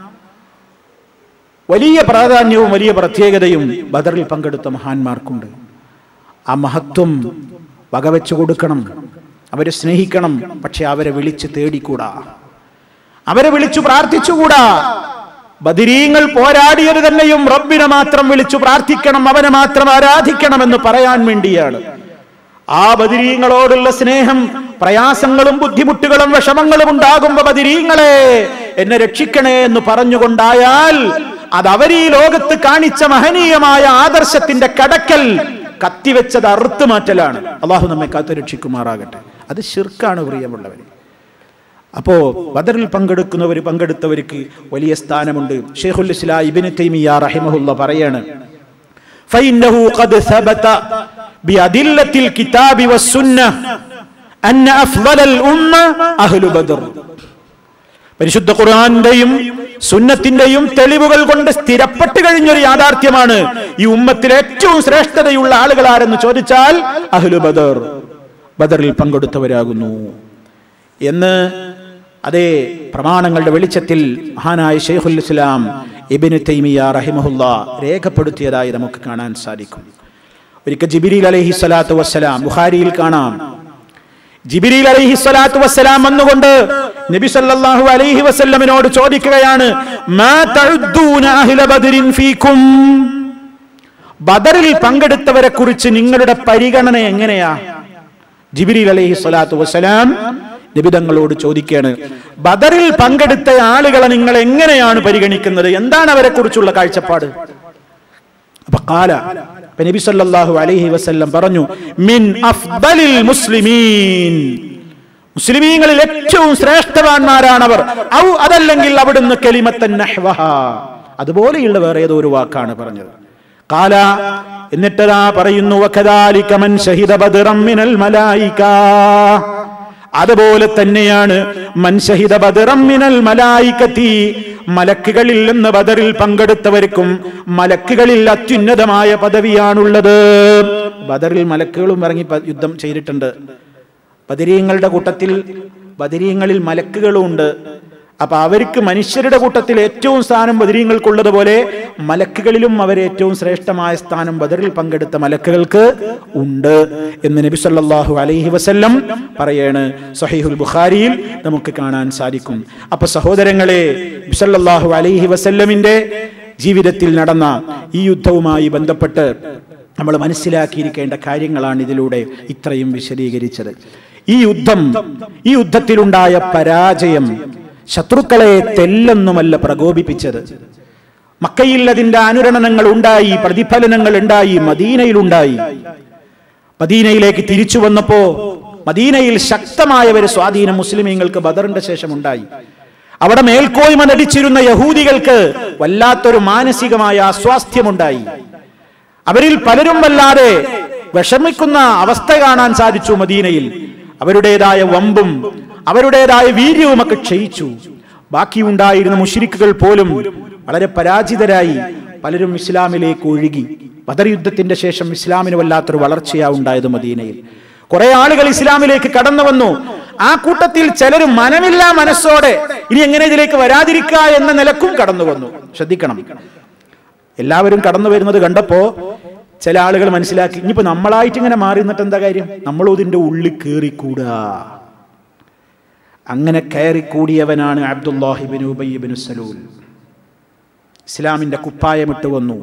Speaker 1: വലിയ പ്രാധാന്യവും വലിയ പ്രത്യേകതയും ബദറിൽ പങ്കെടുത്ത മഹാന്മാർക്കുണ്ട് ആ മഹത്വം വകവെച്ചു കൊടുക്കണം അവരെ സ്നേഹിക്കണം പക്ഷെ അവരെ വിളിച്ച് തേടിക്കൂടാ അവരെ വിളിച്ചു പ്രാർത്ഥിച്ചുകൂടാ ബദിരീങ്ങൾ പോരാടിയത് തന്നെയും റബ്ബിനെ മാത്രം വിളിച്ചു പ്രാർത്ഥിക്കണം അവനെ മാത്രം ആരാധിക്കണമെന്ന് പറയാൻ വേണ്ടിയാണ് ആ ബദിരീങ്ങളോടുള്ള സ്നേഹം പ്രയാസങ്ങളും ബുദ്ധിമുട്ടുകളും വിഷമങ്ങളും ഉണ്ടാകുമ്പോ ബദിരീങ്ങളെ എന്നെ രക്ഷിക്കണേ എന്ന് പറഞ്ഞുകൊണ്ടായാൽ അത് അവർ ഈ ലോകത്ത് കാണിച്ച മഹനീയമായ ആദർശത്തിന്റെ കടക്കൽ കത്തിവെച്ചത് അറുത്തു മാറ്റലാണ് അള്ളാഹു നമ്മെ കാത്തു രക്ഷിക്കുമാറാകട്ടെ അത് ശിർക്കാണ് പ്രിയമുള്ളവർ അപ്പോ ബദറിൽ പങ്കെടുക്കുന്നവർ പങ്കെടുത്തവർക്ക് വലിയ സ്ഥാനമുണ്ട് ഷെയ്ഖുൽ ഇസ്ലാ ഇബ്നു തൈമിയ റഹിമഹുല്ല പറയാണ് فإنه قد ثبت بأدلة الكتاب والسنة أن أفضل الأمة أهل بدر പരിശുദ്ധ ഖുർആന്റെയും സുന്നത്തിന്റെയും തെളിവുകൾ കൊണ്ട് സ്ഥിരപ്പെട്ട് കഴിഞ്ഞൊരു യാഥാർത്ഥ്യമാണ് ഈ ഉമ്മത്തിൽ ഏറ്റവും ശ്രേഷ്ഠതയുള്ള ആളുകൾ ആരെന്ന് ചോദിച്ചാൽ അഹ്ലു ബദർ ബദറിൽ പങ്കെടുത്തവരാകുന്നു എന്ന് അതേ പ്രമാണങ്ങളുടെ വെളിച്ചത്തിൽ മഹാനായ ഷെയ്ഖുൽ ഇസ്ലാം ഇബിന് തൈമിയ റഹിമഹുല്ല രേഖപ്പെടുത്തിയതായി നമുക്ക് കാണാൻ സാധിക്കും ഒരിക്കൽ ജിബിരിൽ അലൈഹി സ്വലാത്തു വസ്സലാം ബുഖാരിയിൽ കാണാം ജിബിരിൽ അലൈഹി സ്വലാത്തു വസ്സലാം വന്നുകൊണ്ട് നബി സല്ലല്ലാഹു അലൈഹി വസല്ലമിനോട് ചോദിക്കുകയാണ് മാ തഉദ്ദൂന അഹ്ല ബദരിൻ ഫീക്കും ബദറിൽ പങ്കെടുത്തവരെ കുറിച്ച് നിങ്ങളുടെ പരിഗണന എങ്ങനെയാ ജിബിരിൽ അലൈഹി സ്വലാത്തു വസ്സലാം നിബിതങ്ങളോട് ചോദിക്കുകയാണ് ബദറിൽ പങ്കെടുത്ത ആളുകളെ നിങ്ങൾ എങ്ങനെയാണ് പരിഗണിക്കുന്നത് എന്താണ് അവരെ കുറിച്ചുള്ള കാഴ്ചപ്പാട് അപ്പൊ കാല അപ്പൊ നബി സല്ലല്ലാഹു അലൈഹി വസല്ലം പറഞ്ഞു മിൻ അഫ്ദലിൽ മുസ്ലിമീൻ മുസ്ലിമീങ്ങളിൽ ഏറ്റവും ശ്രേഷ്ഠവാന്മാരാണവർ ഔ അതല്ലെങ്കിൽ അവിടുന്ന് കലിമത്തൻ നഹ്വഹ അതുപോലെയുള്ള വേറെ ഏതോ ഒരു വാക്കാണ് പറഞ്ഞത് കാല എന്നിട്ടതാ പറയുന്നു വകദാലിക മൻ ഷഹിദ ബദ്റം മിനൽ മലായിക അതുപോലെ തന്നെയാണ് മൻഷഹിദ ബദറം മിനൽ മലായിക്കത്തി മലക്കുകളിൽ നിന്ന് ബദറിൽ പങ്കെടുത്തവർക്കും മലക്കുകളിൽ അത്യുന്നതമായ പദവിയാണുള്ളത് ബദറിൽ മലക്കുകളും ഇറങ്ങി പ- യുദ്ധം ചെയ്തിട്ടുണ്ട് ബദരീങ്ങളുടെ കൂട്ടത്തിൽ ബദരീങ്ങളിൽ മലക്കുകളും ഉണ്ട് അപ്പൊ അവർക്ക് മനുഷ്യരുടെ കൂട്ടത്തിൽ ഏറ്റവും സ്ഥാനം ബദരീങ്ങൾക്കുള്ളതുപോലെ മലക്കുകളിലും അവർ ഏറ്റവും ശ്രേഷ്ഠമായ സ്ഥാനം ബദറിൽ പങ്കെടുത്ത മലക്കുകൾക്ക് ഉണ്ട് എന്ന് നബി സല്ലല്ലാഹു അലൈഹി വസല്ലം പറയാണ് സഹീഹുൽ ബുഖാരിയിൽ നമുക്ക് കാണാൻ സാധിക്കും അപ്പൊ സഹോദരങ്ങളെ നബി സല്ലല്ലാഹു അലൈഹി വസല്ലമിന്റെ ജീവിതത്തിൽ നടന്ന ഈ യുദ്ധവുമായി ബന്ധപ്പെട്ട് നമ്മൾ മനസ്സിലാക്കിയിരിക്കേണ്ട കാര്യങ്ങളാണ് ഇതിലൂടെ ഇത്രയും വിശദീകരിച്ചത് ഈ യുദ്ധം ഈ യുദ്ധത്തിലുണ്ടായ പരാജയം ശത്രുക്കളെ തെല്ലൊന്നുമല്ല പ്രകോപിപ്പിച്ചത് മക്കയിൽ അതിന്റെ അനുരണനങ്ങൾ ഉണ്ടായി പ്രതിഫലനങ്ങൾ ഉണ്ടായി മദീനയിലുണ്ടായി മദീനയിലേക്ക് തിരിച്ചു വന്നപ്പോ മദീനയിൽ ശക്തമായ ഒരു സ്വാധീനം മുസ്ലിമീങ്ങൾക്ക് ബദറിന്റെ ശേഷം ഉണ്ടായി അവിടെ മേൽക്കോയ്മ നടിച്ചിരുന്ന യഹൂദികൾക്ക് വല്ലാത്തൊരു മാനസികമായ അസ്വാസ്ഥ്യമുണ്ടായി അവരിൽ പലരും വല്ലാതെ വിഷമിക്കുന്ന അവസ്ഥ കാണാൻ സാധിച്ചു മദീനയിൽ അവരുടേതായ വമ്പും അവരുടേതായ വീര്യവുമൊക്കെ ക്ഷയിച്ചു ബാക്കിയുണ്ടായിരുന്ന മുഷിരിക്കുകൾ പോലും വളരെ പരാജിതരായി പലരും ഇസ്ലാമിലേക്ക് ഒഴുകി ബദർ യുദ്ധത്തിന്റെ ശേഷം ഇസ്ലാമിന് വല്ലാത്തൊരു വളർച്ചയാ ഉണ്ടായത് മദീനയിൽ കുറെ ആളുകൾ ഇസ്ലാമിലേക്ക് കടന്നു വന്നു ആ കൂട്ടത്തിൽ ചിലർ മനമില്ലാ മനസ്സോടെ ഇനി എങ്ങനെ ഇതിലേക്ക് വരാതിരിക്കുക എന്ന നിലക്കും കടന്നു വന്നു ശ്രദ്ധിക്കണം എല്ലാവരും കടന്നു വരുന്നത് കണ്ടപ്പോ ചില ആളുകൾ മനസ്സിലാക്കി ഇനിയിപ്പോ നമ്മളായിട്ട് ഇങ്ങനെ മാറി നിന്നിട്ട് എന്താ കാര്യം നമ്മളും ഇതിന്റെ ഉള്ളിൽ കയറിക്കൂടാ അങ്ങനെ കയറിക്കൂടിയവനാണ് അബ്ദുല്ലാഹിബിൻ ഉബയ്യബിൻ സലൂൽ ഇസ്ലാമിന്റെ കുപ്പായമിട്ട് വന്നു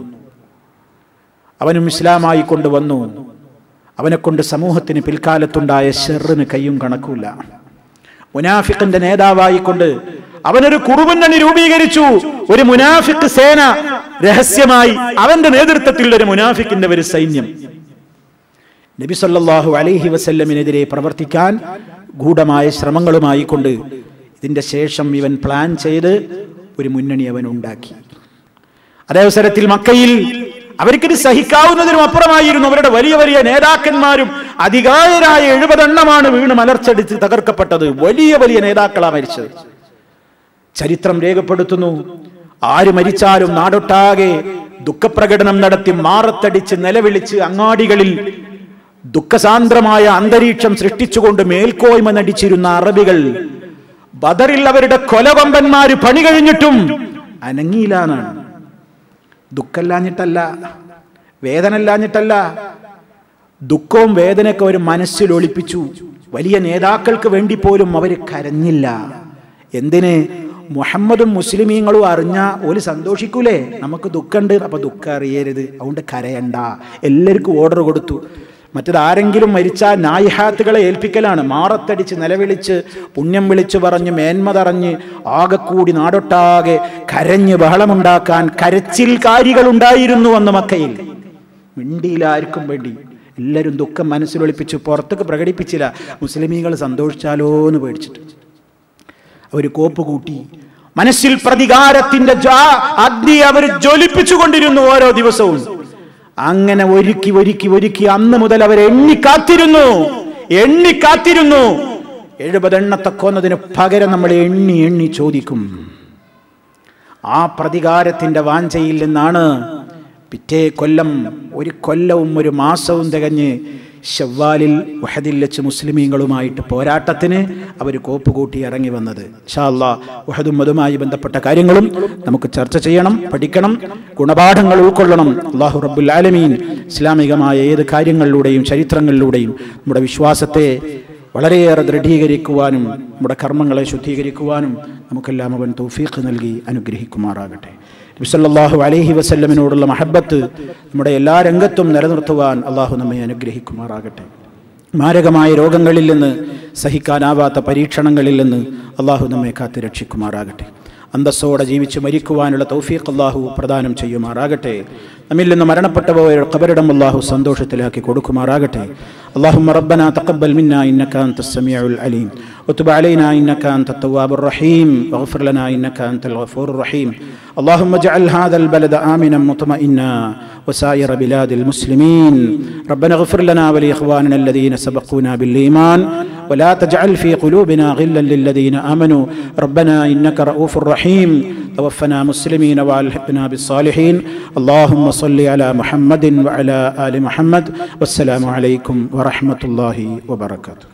Speaker 1: അവനും ഇസ്ലാമായി കൊണ്ടുവന്നു അവനെ കൊണ്ട് സമൂഹത്തിന് പിൽക്കാലത്തുണ്ടായ ഷെറിന് കയ്യും കണക്കൂല മുനാഫിഖിന്റെ നേതാവായിക്കൊണ്ട് അവനൊരു കുറുമുന്നണി രൂപീകരിച്ചു ഒരു മുനാഫിഖ് സേന രഹസ്യമായി അവന്റെ നേതൃത്വത്തിൽ ഒരു മുനാഫിക്കിന്റെ ഒരു സൈന്യം നബി സല്ലല്ലാഹു അലൈഹി വസല്ലമിനെതിരെ പ്രവർത്തിക്കാൻ ഗൂഢമായ ശ്രമങ്ങളുമായി കൊണ്ട് ഇതിന്റെ ശേഷം ഇവൻ പ്ലാൻ ചെയ്ത് ഒരു മുന്നണി അവൻ ഉണ്ടാക്കി അതേ അവസരത്തിൽ മക്കയിൽ അവർക്കിത് സഹിക്കാവുന്നതിനും അപ്പുറമായിരുന്നു അവരുടെ വലിയ വലിയ നേതാക്കന്മാരും അധികായരായ എഴുപതെണ്ണമാണ് വീണ് മലർച്ചടിച്ച് തകർക്കപ്പെട്ടത് വലിയ വലിയ നേതാക്കളാ മരിച്ചത് ചരിത്രം രേഖപ്പെടുത്തുന്നു ആര് മരിച്ചാലും നാടൊട്ടാകെ ദുഃഖപ്രകടനം നടത്തി മാറത്തടിച്ച് നിലവിളിച്ച് അങ്ങാടികളിൽ ദുഃഖസാന്ദ്രമായ അന്തരീക്ഷം സൃഷ്ടിച്ചുകൊണ്ട് മേൽക്കോയ്മ നടിച്ചിരുന്ന അറബികൾ ബദറിൽ അവരുടെ കൊലകൊമ്പന്മാര് പണി കഴിഞ്ഞിട്ടും അനങ്ങിയില്ലാന്നാണ് ദുഃഖമില്ലാഞ്ഞിട്ടല്ല വേദനയില്ലാഞ്ഞിട്ടല്ല ദുഃഖവും വേദനയൊക്കെ അവർ മനസ്സിൽ ഒളിപ്പിച്ചു വലിയ നേതാക്കൾക്ക് വേണ്ടി പോലും അവർ കരഞ്ഞില്ല എന്തിന് മുഹമ്മദും മുസ്ലിമീങ്ങളും അറിഞ്ഞ ഒരു സന്തോഷിക്കൂലേ നമുക്ക് ദുഃഖമുണ്ട് അപ്പൊ ദുഃഖം അറിയരുത് അതുകൊണ്ട് കരയണ്ട എല്ലാവർക്കും ഓർഡർ കൊടുത്തു മറ്റത് ആരെങ്കിലും മരിച്ചാൽ നായിഹാത്തുകളെ ഏൽപ്പിക്കലാണ് മാറത്തടിച്ച് നിലവിളിച്ച് പുണ്യം വിളിച്ചു പറഞ്ഞ് മേന്മ തറഞ്ഞ് ആകെക്കൂടി നാടൊട്ടാകെ കരഞ്ഞ് ബഹളമുണ്ടാക്കാൻ കരച്ചിൽക്കാരികൾ ഉണ്ടായിരുന്നു അന്ന് മക്കയിൽ മിണ്ടിയില്ല ആർക്കും വേണ്ടി എല്ലാവരും ദുഃഖം മനസ്സിലൊളിപ്പിച്ച് പുറത്തേക്ക് പ്രകടിപ്പിച്ചില്ല മുസ്ലിമീങ്ങൾ സന്തോഷിച്ചാലോ എന്ന് പേടിച്ചിട്ട് അവർ കോപ്പ് കൂട്ടി മനസ്സിൽ പ്രതികാരത്തിന്റെ ജ്വാ- അഗ്നി അവർ ജ്വലിപ്പിച്ചുകൊണ്ടിരുന്നു ഓരോ ദിവസവും അങ്ങനെ ഒരുക്കി ഒരുക്കി ഒരുക്കി അന്ന് മുതൽ അവർ എണ്ണിക്കാത്തിരുന്നു എണ്ണിക്കാത്തിരുന്നു എഴുപതെണ്ണത്തെ കൊന്നതിന് പകരം നമ്മൾ എണ്ണി എണ്ണി ചോദിക്കും ആ പ്രതികാരത്തിന്റെ വാഞ്ചയിൽ നിന്നാണ് പിറ്റേ കൊല്ലം ഒരു കൊല്ലവും ഒരു മാസവും തികഞ്ഞ് ഷവ്വാലിൽ വഹദിൽ വെച്ച് മുസ്ലിമീങ്ങളുമായിട്ട് പോരാട്ടത്തിന് അവർ കോപ്പുകൂട്ടി ഇറങ്ങി വന്നത് ഷാല്ലാ വഹദും അതുമായി ബന്ധപ്പെട്ട കാര്യങ്ങളും നമുക്ക് ചർച്ച ചെയ്യണം പഠിക്കണം ഗുണപാഠങ്ങൾ ഉൾക്കൊള്ളണം അള്ളാഹു റബ്ബുൽ ആലമീൻ ഇസ്ലാമികമായ ഏത് കാര്യങ്ങളിലൂടെയും ചരിത്രങ്ങളിലൂടെയും നമ്മുടെ വിശ്വാസത്തെ വളരെയേറെ ദൃഢീകരിക്കുവാനും നമ്മുടെ കർമ്മങ്ങളെ ശുദ്ധീകരിക്കുവാനും നമുക്കെല്ലാം അവൻ തൗഫീഖ് നൽകി അനുഗ്രഹിക്കുമാറാകട്ടെ നബിസല്ലാഹു അലൈഹി വസല്ലമിനോടുള്ള മഹബത്ത് നമ്മുടെ എല്ലാ രംഗത്തും നിലനിർത്തുവാൻ അള്ളാഹു നമ്മെ അനുഗ്രഹിക്കുമാറാകട്ടെ മാരകമായ രോഗങ്ങളിൽ നിന്ന് സഹിക്കാനാവാത്ത പരീക്ഷണങ്ങളിൽ നിന്ന് അള്ളാഹു നമ്മെ കാത്ത് രക്ഷിക്കുമാറാകട്ടെ അന്തസ്സോടെ ജീവിച്ച് മരിക്കുവാനുള്ള തൗഫീഖ് അള്ളാഹു പ്രദാനം ചെയ്യുമാറാകട്ടെ നമ്മിൽ നിന്ന് മരണപ്പെട്ടവരുടെ കബരിടം അള്ളാഹു സന്തോഷത്തിലാക്കി കൊടുക്കുമാറാകട്ടെ اللهم ربنا تقبل منا إنك أنت السميع العليم وتب علينا إنك أنت التواب الرحيم واغفر لنا إنك أنت الغفور الرحيم اللهم اجعل هذا البلد آمنا مطمئنا وسائر بلاد المسلمين ربنا اغفر لنا ولإخواننا الذين سبقونا بالإيمان ولا تجعل في قلوبنا غلا للذين آمنوا ربنا إنك رؤوف رحيم توفنا مسلمين والحقنا بالصالحين اللهم صل على محمد وعلى آل محمد والسلام عليكم ورحمة الله وبركاته